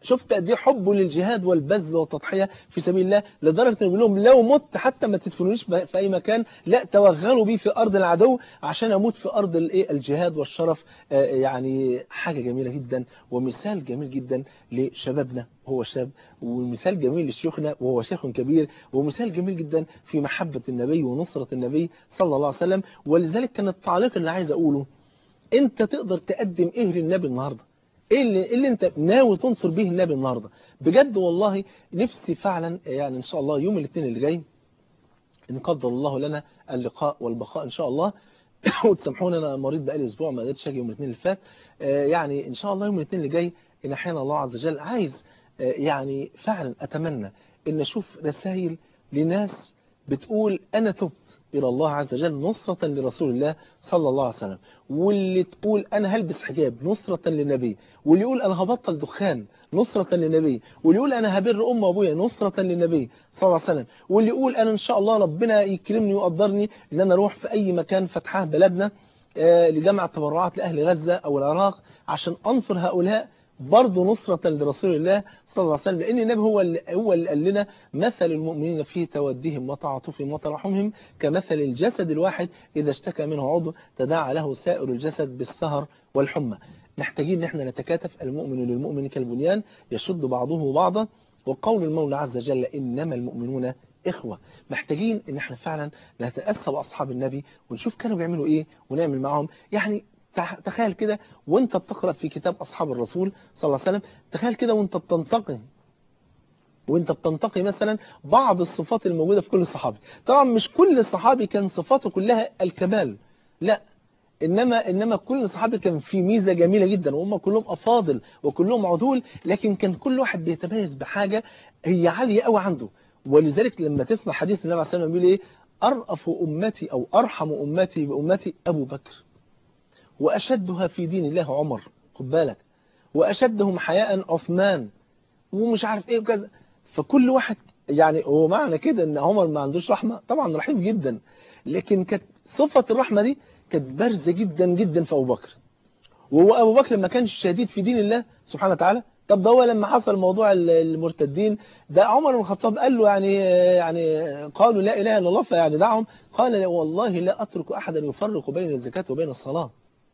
[SPEAKER 1] شفت قد ايه حبه للجهاد والبذل والتضحيه في سبيل الله لدرجه انه بيقول لهم لو مت حتى ما تدفنونيش في اي مكان لا توغلوا بي في ارض العدو عشان اموت في ارض الايه الجهاد والشرف يعني حاجه جميله جدا ومثال جميل جدا لشبابنا هو شاب ومثال جميل لشيوخنا وهو شيخ كبير ومثال جميل جدا في محبه النبي ونصره النبي صلى الله عليه وسلم ولذلك كان التعليق اللي عايز اقوله انت تقدر تقدم ايه للنبي النهارده ايه اللي, إيه اللي انت ناوي تنصر به النبي النهارده بجد والله نفسي فعلا يعني ان شاء الله يوم الاثنين اللي جاي ان قدر الله لنا اللقاء والبقاء ان شاء الله وتسامحوني انا مريض بقالي اسبوع ما قدرتش اجي يوم الاثنين اللي فات يعني ان شاء الله يوم الاثنين اللي جاي ان احيانا الله عز وجل عايز يعني فعلا اتمنى ان اشوف رسائل لناس بتقول أنا تبت إلى الله عز وجل نصرة لرسول الله صلى الله عليه وسلم واللي تقول أنا هلبس حجاب نصرة للنبي واللي يقول أنا هبطل دخان نصرة للنبي واللي يقول أنا هبر أم وأبويا نصرة للنبي صلى الله عليه وسلم واللي يقول أنا إن شاء الله ربنا يكرمني ويقدرني إن أنا أروح في أي مكان فتحاه بلدنا لجمع تبرعات لأهل غزة أو العراق عشان أنصر هؤلاء برضه نصرة لرسول الله صلى الله عليه وسلم لأن النبي هو اللي, هو اللي قال لنا مثل المؤمنين في تودهم وتعاطفهم وترحمهم كمثل الجسد الواحد إذا اشتكى منه عضو تداعى له سائر الجسد بالسهر والحمى محتاجين ان احنا نتكاتف المؤمن للمؤمن كالبنيان يشد بعضه بعضا وقول المولى عز وجل إنما المؤمنون إخوة محتاجين ان احنا فعلا نتأسى بأصحاب النبي ونشوف كانوا بيعملوا ايه ونعمل معهم يعني تخيل كده وانت بتقرأ في كتاب أصحاب الرسول صلى الله عليه وسلم تخيل كده وانت بتنتقي وانت بتنتقي مثلا بعض الصفات الموجودة في كل صحابي طبعا مش كل صحابي كان صفاته كلها الكمال لا إنما, إنما كل صحابي كان في ميزة جميلة جدا وهم كلهم أفاضل وكلهم عدول لكن كان كل واحد بيتميز بحاجة هي عالية قوي عنده ولذلك لما تسمع حديث النبي عليه الصلاة والسلام بيقول إيه أرأف أمتي أو أرحم أمتي بأمتي أبو بكر وأشدها في دين الله عمر خد بالك وأشدهم حياء عثمان ومش عارف إيه وكذا فكل واحد يعني هو معنى كده ان عمر ما عندوش رحمة طبعا رحيم جدا لكن كانت صفة الرحمة دي كانت بارزة جدا جدا في أبو بكر وهو أبو بكر ما كانش شديد في دين الله سبحانه وتعالى طب ده هو لما حصل موضوع المرتدين ده عمر بن الخطاب قال له يعني يعني قالوا لا إله إلا الله فيعني دعهم قال والله لا أترك أحدا يفرق بين الزكاة وبين الصلاة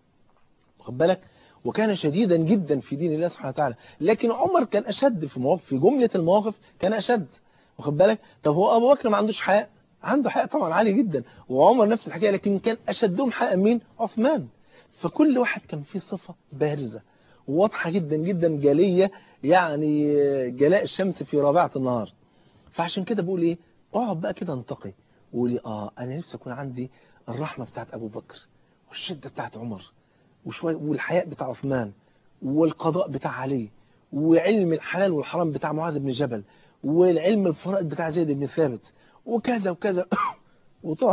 [SPEAKER 1] واخد بالك وكان شديدا جدا في دين الله سبحانه وتعالى لكن عمر كان أشد في مواقف في جملة المواقف كان أشد واخد بالك طب هو أبو بكر ما عندوش حياء عنده حياء طبعا عالي جدا وعمر نفس الحكاية لكن كان أشدهم حياء مين عثمان فكل واحد كان فيه صفة بارزة واضحة جدا جدا جالية يعني جلاء الشمس في رابعة النهار فعشان كده بقول ايه اقعد بقى كده انتقي وقولي اه انا نفسي اكون عندي الرحمة بتاعت ابو بكر والشدة بتاعت عمر وشوية والحياء بتاع عثمان والقضاء بتاع علي وعلم الحلال والحرام بتاع معاذ بن جبل والعلم الفرائض بتاع زيد بن ثابت وكذا وكذا وتقعد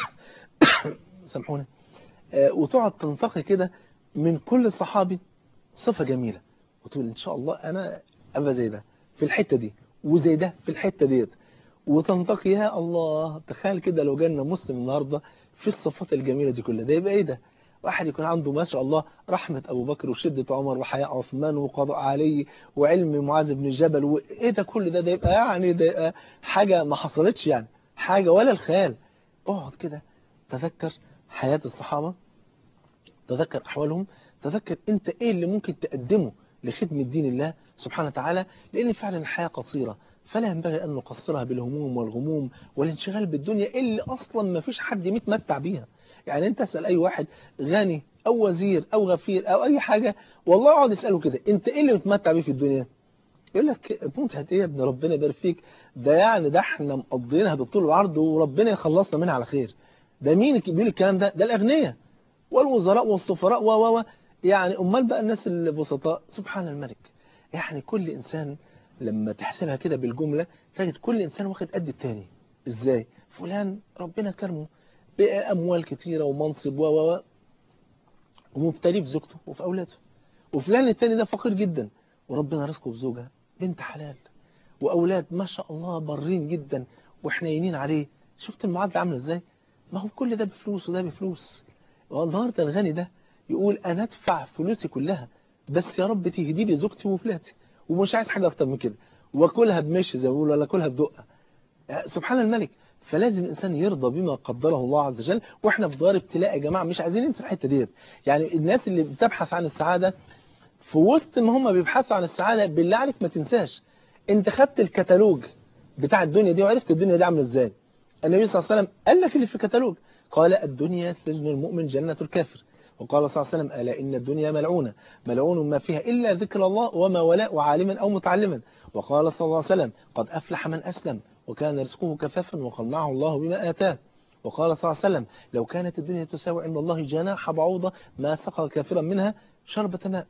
[SPEAKER 1] سامحوني وتقعد تنتقي كده من كل صحابي صفة جميلة وتقول إن شاء الله أنا أبقى زي ده في الحتة دي وزي ده في الحتة ديت وتنتقي يا الله تخيل كده لو جالنا مسلم النهاردة في الصفات الجميلة دي كلها ده يبقى إيه ده واحد يكون عنده ما شاء الله رحمة أبو بكر وشدة عمر وحياء عثمان وقضاء علي وعلم معاذ بن جبل وإيه ده كل ده ده يبقى يعني ده يبقى حاجة ما حصلتش يعني حاجة ولا الخيال اقعد كده تذكر حياة الصحابة تذكر أحوالهم تذكر أنت إيه اللي ممكن تقدمه لخدمة دين الله سبحانه وتعالى لأن فعلا الحياة قصيرة فلا ينبغي أن نقصرها بالهموم والغموم والانشغال بالدنيا اللي أصلا ما فيش حد متمتع بيها يعني أنت اسأل أي واحد غني أو وزير أو غفير أو أي حاجة والله اقعد اسأله كده أنت إيه اللي متمتع بيه في الدنيا يقول لك متعة إيه يا ابن ربنا يبارك فيك ده يعني ده احنا مقضينها بالطول والعرض وربنا يخلصنا منها على خير ده مين بيقول الكلام ده ده الأغنياء والوزراء والسفراء و و يعني أمال بقى الناس البسطاء سبحان الملك يعني كل إنسان لما تحسبها كده بالجملة تجد كل إنسان واخد قد التاني إزاي فلان ربنا كرمه بأموال كتيرة ومنصب و و ومبتلي في زوجته وفي أولاده وفلان التاني ده فقير جدا وربنا رزقه بزوجة بنت حلال وأولاد ما شاء الله برين جدا وحنينين عليه شفت المعادلة عاملة إزاي ما هو كل ده بفلوس وده بفلوس والنهارده الغني ده يقول أنا أدفع فلوسي كلها بس يا رب تهدي لي زوجتي وولادي ومش عايز حاجة أكتر من كده وكلها بمشي زي ما بيقولوا ولا كلها بدقة سبحان الملك فلازم الإنسان يرضى بما قدره الله عز وجل وإحنا في دار ابتلاء يا جماعة مش عايزين ننسى الحتة ديت يعني الناس اللي بتبحث عن السعادة في وسط ما هم بيبحثوا عن السعادة بالله عليك ما تنساش انت خدت الكتالوج بتاع الدنيا دي وعرفت الدنيا دي عامله ازاي النبي صلى الله عليه وسلم قال لك اللي في الكتالوج قال الدنيا سجن المؤمن جنة الكافر وقال صلى الله عليه وسلم ألا إن الدنيا ملعونة ملعون ما فيها إلا ذكر الله وما ولاء عالما أو متعلما وقال صلى الله عليه وسلم قد أفلح من أسلم وكان رزقه كفافا وقنعه الله بما آتاه وقال صلى الله عليه وسلم لو كانت الدنيا تساوي عند الله جناح بعوضة ما سقى كافرا منها شربة ماء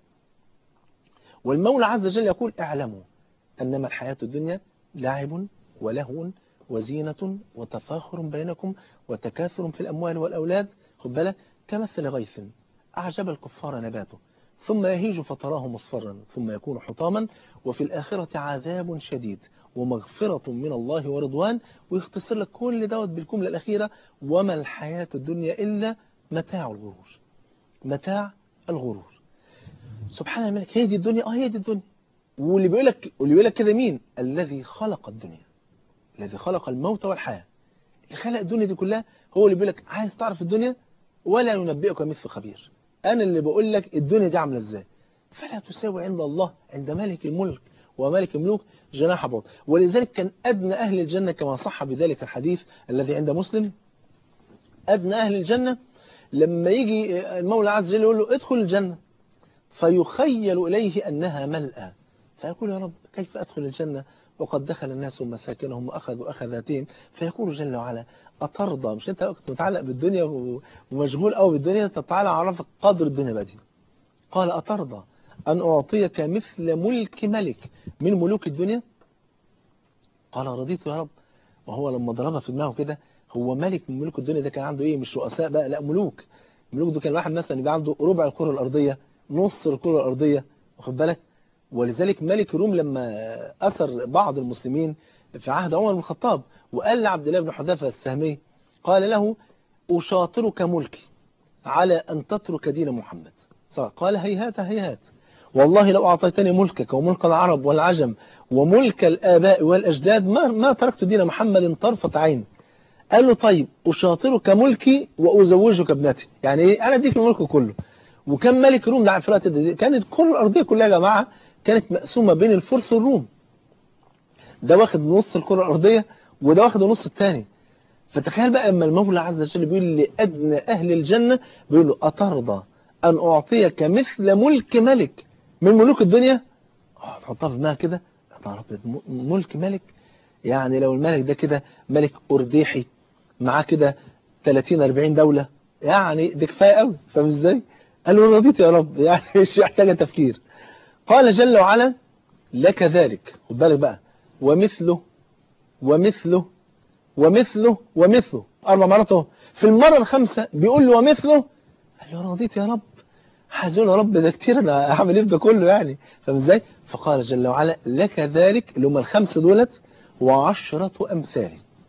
[SPEAKER 1] والمولى عز وجل يقول اعلموا أنما الحياة الدنيا لعب ولهو وزينة وتفاخر بينكم وتكاثر في الأموال والأولاد خد بالك كمثل غيث أعجب الكفار نباته ثم يهيج فتراه مصفرا ثم يكون حطاما وفي الآخرة عذاب شديد ومغفرة من الله ورضوان ويختصر لك كل دوت بالجملة الأخيرة وما الحياة الدنيا إلا متاع الغرور متاع الغرور سبحان الملك هي دي الدنيا اه هي دي الدنيا واللي بيقول لك واللي بيقول لك كده مين الذي خلق الدنيا الذي خلق الموت والحياة اللي خلق الدنيا دي كلها هو اللي بيقول لك عايز تعرف الدنيا ولا ينبئك مثل خبير انا اللي بقول لك الدنيا دي عامله ازاي فلا تساوي عند الله عند مالك الملك ومالك الملوك جناح بعوض ولذلك كان أدنى أهل الجنة كما صح بذلك الحديث الذي عند مسلم أدنى أهل الجنة لما يجي المولى عز وجل يقول له ادخل الجنة فيخيل إليه أنها ملأى فيقول يا رب كيف أدخل الجنة وقد دخل الناس مساكنهم وأخذوا أخذاتهم فيقول جل وعلا أترضى مش أنت كنت متعلق بالدنيا ومشغول قوي بالدنيا طب تعالى أعرفك قدر الدنيا بقى دي قال أترضى أن أعطيك مثل ملك ملك من ملوك الدنيا قال رضيت يا رب وهو لما ضربها في دماغه كده هو ملك من ملوك الدنيا ده كان عنده ايه مش رؤساء بقى لا ملوك الملوك ده كان واحد مثلا يبقى عنده ربع الكرة الأرضية نص الكرة الأرضية واخد بالك ولذلك ملك الروم لما أثر بعض المسلمين في عهد عمر بن الخطاب وقال لعبد الله بن حذافة السهمي قال له أشاطرك ملكي على أن تترك دين محمد قال هيهات هيهات والله لو أعطيتني ملكك وملك العرب والعجم وملك الآباء والأجداد ما, ما تركت دين محمد طرفة عين قال له طيب أشاطرك ملكي وأزوجك ابنتي يعني إيه أنا أديك الملك كله وكان ملك الروم ده في الوقت ده كانت كل الأرضية كلها يا جماعة كانت مقسومة بين الفرس والروم ده واخد نص الكرة الأرضية وده واخد النص الثاني فتخيل بقى لما المولى عز وجل بيقول لأدنى أهل الجنة بيقول له أترضى أن أعطيك مثل ملك ملك من ملوك الدنيا تحطها في دماغك كده ملك ملك يعني لو الملك ده كده ملك أرديحي معاه كده 30 40 دولة يعني ده كفايه قوي فاهم ازاي قال له رضيت يا رب يعني مش محتاجه تفكير قال جل وعلا لك ذلك خد بالك بقى ومثله ومثله ومثله ومثله اربع مرات اهو في المره الخامسه بيقول له ومثله قال له رضيت يا رب حزون يا رب ده كتير انا هعمل ايه ده كله يعني فاهم ازاي فقال جل وعلا لك ذلك اللي هم الخمسه دولت وعشرة امثال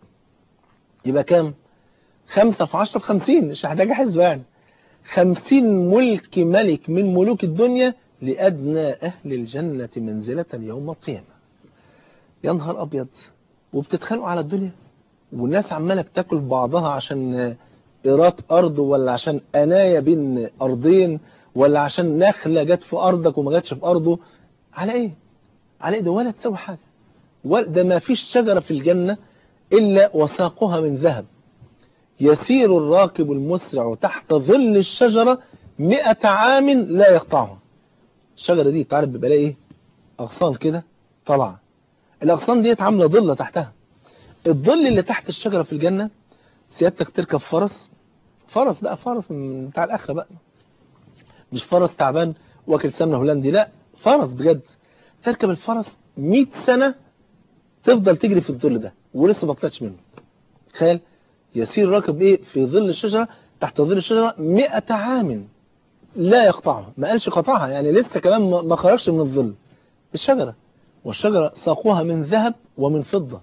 [SPEAKER 1] يبقى كام خمسة في عشرة في خمسين مش محتاجة حسبة يعني خمسين ملك ملك من ملوك الدنيا لأدنى أهل الجنة منزلة يوم القيامة يا نهار أبيض وبتتخانقوا على الدنيا والناس عمالة بتاكل بعضها عشان إيراد أرض ولا عشان أناية بين أرضين ولا عشان نخلة جت في أرضك وما جاتش في أرضه على إيه؟ على إيه ده ولا تسوي حاجة ده ما فيش شجرة في الجنة إلا وساقها من ذهب يسير الراكب المسرع تحت ظل الشجرة مئة عام لا يقطعها الشجرة دي تعرف بيبقى لها ايه أغصان كده طالعة الأغصان ديت عاملة ظلة تحتها الظل اللي تحت الشجرة في الجنة سيادتك تركب فرس فرس بقى فرس من بتاع الآخرة بقى مش فرس تعبان واكل سمنة هولندي لا فرس بجد تركب الفرس 100 سنة تفضل تجري في الظل ده ولسه ما طلعتش منه تخيل يسير راكب ايه في ظل الشجرة تحت ظل الشجرة 100 عام لا يقطعها ما قالش قطعها يعني لسه كمان ما خرجش من الظل الشجرة والشجرة ساقوها من ذهب ومن فضة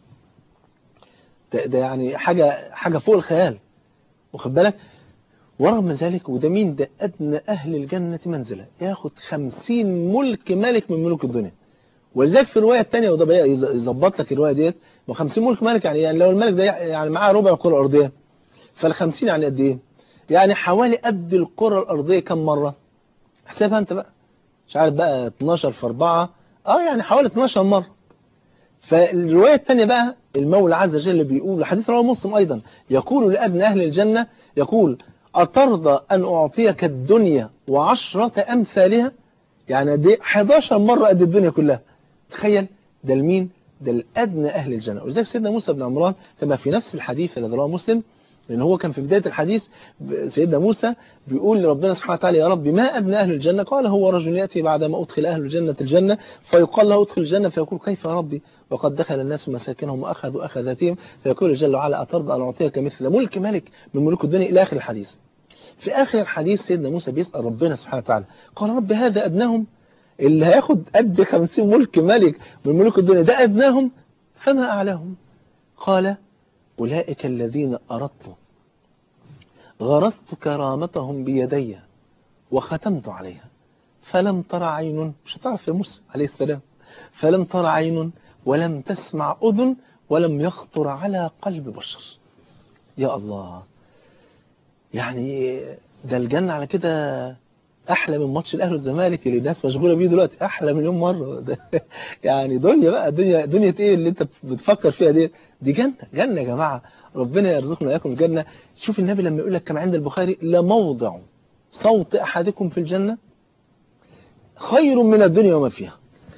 [SPEAKER 1] ده, ده يعني حاجة حاجة فوق الخيال واخد بالك ورغم ذلك وده مين ده أدنى أهل الجنة منزلة ياخد خمسين ملك ملك من ملوك الدنيا ولذلك في الروايه الثانيه وده بقى يظبط لك الروايه ديت ما 50 ملك ملك يعني, يعني لو الملك ده يعني معاه ربع الكره الارضيه فال 50 يعني قد ايه؟ يعني حوالي قد الكره الارضيه كم مره؟ احسبها انت بقى مش عارف بقى 12 في 4 اه يعني حوالي 12 مره فالروايه الثانيه بقى المولى عز وجل بيقول حديث رواه مسلم ايضا يقول لابن اهل الجنه يقول أترضى أن أعطيك الدنيا وعشرة أمثالها يعني دي 11 مرة قد الدنيا كلها تخيل ده المين ده الأدنى أهل الجنة ولذلك سيدنا موسى بن عمران كما في نفس الحديث الذي رواه مسلم لأن هو كان في بداية الحديث سيدنا موسى بيقول لربنا سبحانه وتعالى يا رب ما أدنى أهل الجنة قال هو رجل يأتي بعدما أدخل أهل الجنة الجنة فيقال له ادخل الجنة فيقول كيف يا ربي وقد دخل الناس مساكنهم وأخذوا أخذاتهم فيقول جل وعلا أترضى أن أعطيك مثل ملك ملك من ملوك الدنيا إلى آخر الحديث في آخر الحديث سيدنا موسى بيسأل ربنا سبحانه وتعالى قال رب هذا أدناهم اللي هياخد قد 50 ملك ملك من ملوك الدنيا ده أدناهم فما أعلاهم قال أولئك الذين أردت غرست كرامتهم بيدي وختمت عليها فلم ترى عين مش هتعرف يا موسى عليه السلام فلم ترى عين ولم تسمع أذن ولم يخطر على قلب بشر يا الله يعني ده الجنة على كده أحلى من ماتش الأهلي والزمالك اللي الناس مشغولة بيه دلوقتي أحلى مليون مرة ده يعني دنيا بقى دنيا دنيا إيه اللي أنت بتفكر فيها دي دي جنة جنة يا جماعة ربنا يرزقنا إياكم الجنة شوف النبي لما يقول لك كما عند البخاري لموضع صوت أحدكم في الجنة خير من الدنيا وما فيها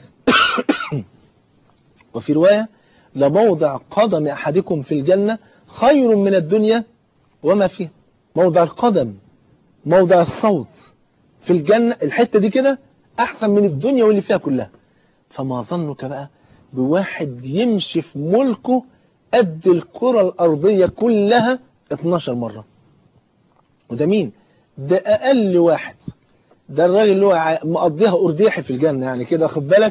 [SPEAKER 1] وفي رواية لموضع قدم أحدكم في الجنة خير من الدنيا وما فيها موضع القدم موضع الصوت في الجنة الحتة دي كده أحسن من الدنيا واللي فيها كلها فما ظنك بقى بواحد يمشي في ملكه قد الكرة الأرضية كلها 12 مرة وده مين؟ ده أقل واحد ده الراجل اللي هو مقضيها أرديحي في الجنة يعني كده خد بالك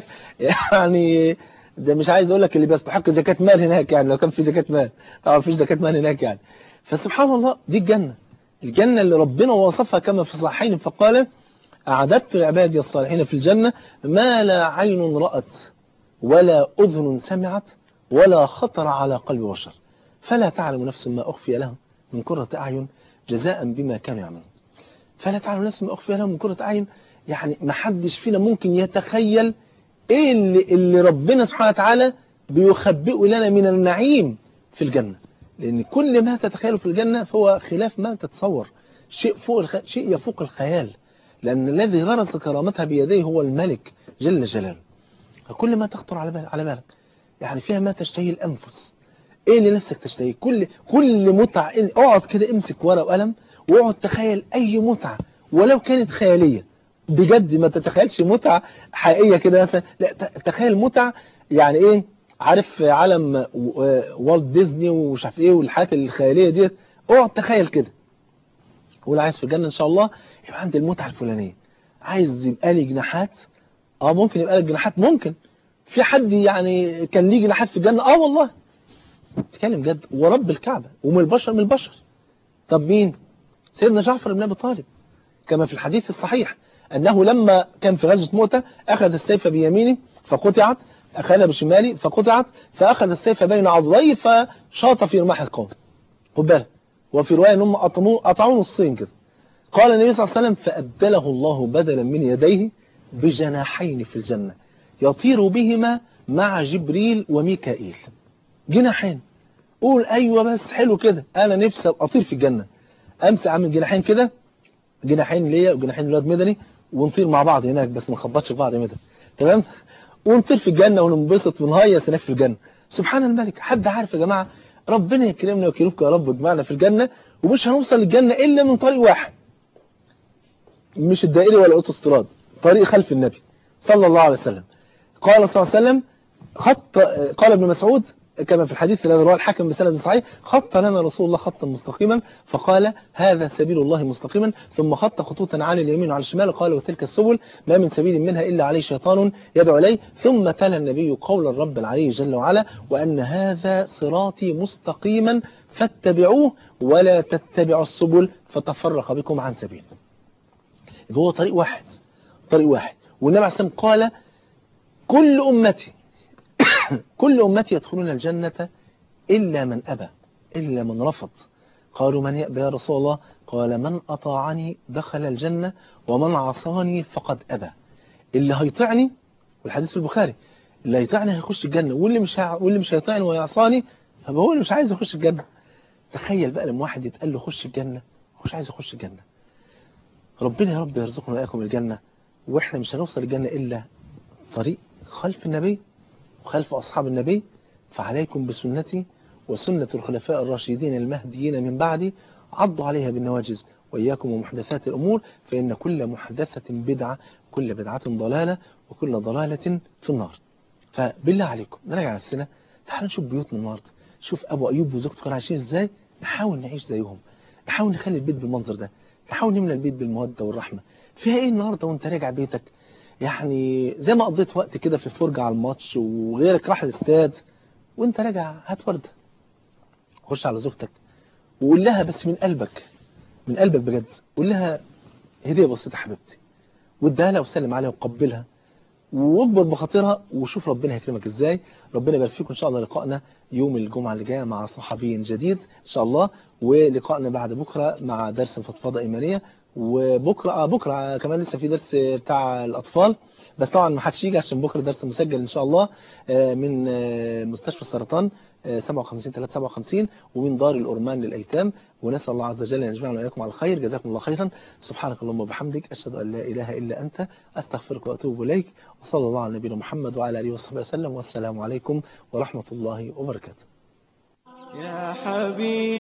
[SPEAKER 1] يعني ده مش عايز أقول لك اللي بيستحق زكاة مال هناك يعني لو كان في زكاة مال طبعا مفيش زكاة مال هناك يعني فسبحان الله دي الجنة الجنة اللي ربنا وصفها كما في الصحيحين فقال أعددت لعبادي الصالحين في الجنة ما لا عين رأت ولا أذن سمعت ولا خطر على قلب بشر فلا تعلم نفس ما أخفي لهم من كرة أعين جزاء بما كانوا يعملون فلا تعلم نفس ما أخفي لهم من كرة أعين يعني ما حدش فينا ممكن يتخيل إيه اللي, اللي ربنا سبحانه وتعالى بيخبئه لنا من النعيم في الجنة لأن كل ما تتخيله في الجنة فهو خلاف ما تتصور شيء فوق الخ... شيء يفوق الخيال لأن الذي غرس كرامتها بيديه هو الملك جل جلاله فكل ما تخطر على بالك على بالك يعني فيها ما تشتهي الأنفس إيه اللي نفسك تشتهي كل كل متعة اقعد كده امسك ورقة وقلم واقعد تخيل أي متعة ولو كانت خيالية بجد ما تتخيلش متعة حقيقية كده مثلا لا تخيل متعة يعني إيه عارف عالم والت ديزني ومش عارف ايه والحاجات الخياليه ديت اقعد تخيل كده قول عايز في الجنه ان شاء الله يبقى عندي المتعه الفلانيه عايز يبقى لي جناحات اه ممكن يبقى لك جناحات ممكن في حد يعني كان ليه جناحات في الجنه اه والله تتكلم جد ورب الكعبه ومن البشر من البشر طب مين سيدنا جعفر بن ابي طالب كما في الحديث الصحيح انه لما كان في غزوه مؤته اخذ السيف بيمينه فقطعت أخذها بشمالي فقطعت فأخذ السيف بين عضليه فشاط في رماح القوم خد بالك وفي رواية أنهم قطعوه نصين كده قال النبي صلى الله عليه وسلم فأبدله الله بدلا من يديه بجناحين في الجنة يطير بهما مع جبريل وميكائيل جناحين قول أيوة بس حلو كده أنا نفسي أطير في الجنة أمسك أعمل جناحين كده جناحين ليا وجناحين لولاد مدني ونطير مع بعض هناك بس ما نخبطش في بعض مدني تمام ونطير في الجنة وننبسط ونهيص هناك في الجنة سبحان الملك حد عارف يا جماعة ربنا يكرمنا ويكرمكم يا رب ويجمعنا في الجنة ومش هنوصل للجنة إلا من طريق واحد مش الدائري ولا الاوتوستراد طريق خلف النبي صلى الله عليه وسلم قال صلى الله عليه وسلم خط قال ابن مسعود كما في الحديث الذي رواه الحاكم بسند صحيح خط لنا رسول الله خطا مستقيما فقال هذا سبيل الله مستقيما ثم خط خطوطا على اليمين وعلى الشمال قال وتلك السبل ما من سبيل منها إلا عليه شيطان يدعو إليه ثم تلا النبي قول الرب العلي جل وعلا وأن هذا صراطي مستقيما فاتبعوه ولا تتبعوا السبل فتفرق بكم عن سبيله هو طريق واحد طريق واحد والنبي عليه الصلاة والسلام قال كل أمتي كل أمتي يدخلون الجنة إلا من أبى إلا من رفض قالوا من يأبى يا رسول الله قال من أطاعني دخل الجنة ومن عصاني فقد أبى اللي هيطعني والحديث في البخاري اللي هيطعني هيخش الجنة واللي مش ه... واللي مش هيطعني ويعصاني فهو هو اللي مش عايز يخش الجنة تخيل بقى لما واحد يتقال له خش الجنة مش عايز يخش الجنة ربنا يا رب يرزقنا وإياكم الجنة وإحنا مش هنوصل الجنة إلا طريق خلف النبي وخلف أصحاب النبي فعليكم بسنتي وسنة الخلفاء الراشدين المهديين من بعدي عضوا عليها بالنواجز وإياكم ومحدثات الأمور فإن كل محدثة بدعة كل بدعة ضلالة وكل ضلالة في النار فبالله عليكم نرجع نفسنا تعالوا نشوف بيوتنا النهارده شوف أبو أيوب وزوجته كانوا عايشين إزاي نحاول نعيش زيهم نحاول نخلي البيت بالمنظر ده نحاول نملى البيت بالمودة والرحمة فيها إيه النهارده وأنت راجع بيتك يعني زي ما قضيت وقت كده في فرجة على الماتش وغيرك راح الاستاد وانت راجع هات وردة خش على زوجتك وقول لها بس من قلبك من قلبك بجد قول لها هدية بسيطة حبيبتي واديها لها وسلم عليها وقبلها واكبر بخاطرها وشوف ربنا هيكرمك ازاي ربنا يبارك فيكم ان شاء الله لقائنا يوم الجمعة اللي جايه مع صحابي جديد ان شاء الله ولقائنا بعد بكرة مع درس فضفاضة ايمانية وبكرة آه بكرة كمان لسه في درس بتاع الأطفال بس طبعا ما حدش يجي عشان بكرة درس مسجل إن شاء الله من مستشفى السرطان 57 357 ومن دار الأورمان للأيتام ونسأل الله عز وجل أن يجمعنا وإياكم على الخير جزاكم الله خيرا سبحانك اللهم وبحمدك أشهد أن لا إله إلا أنت أستغفرك وأتوب إليك وصلى الله على نبينا محمد وعلى آله وصحبه وسلم والسلام عليكم ورحمة الله وبركاته
[SPEAKER 2] يا حبيبي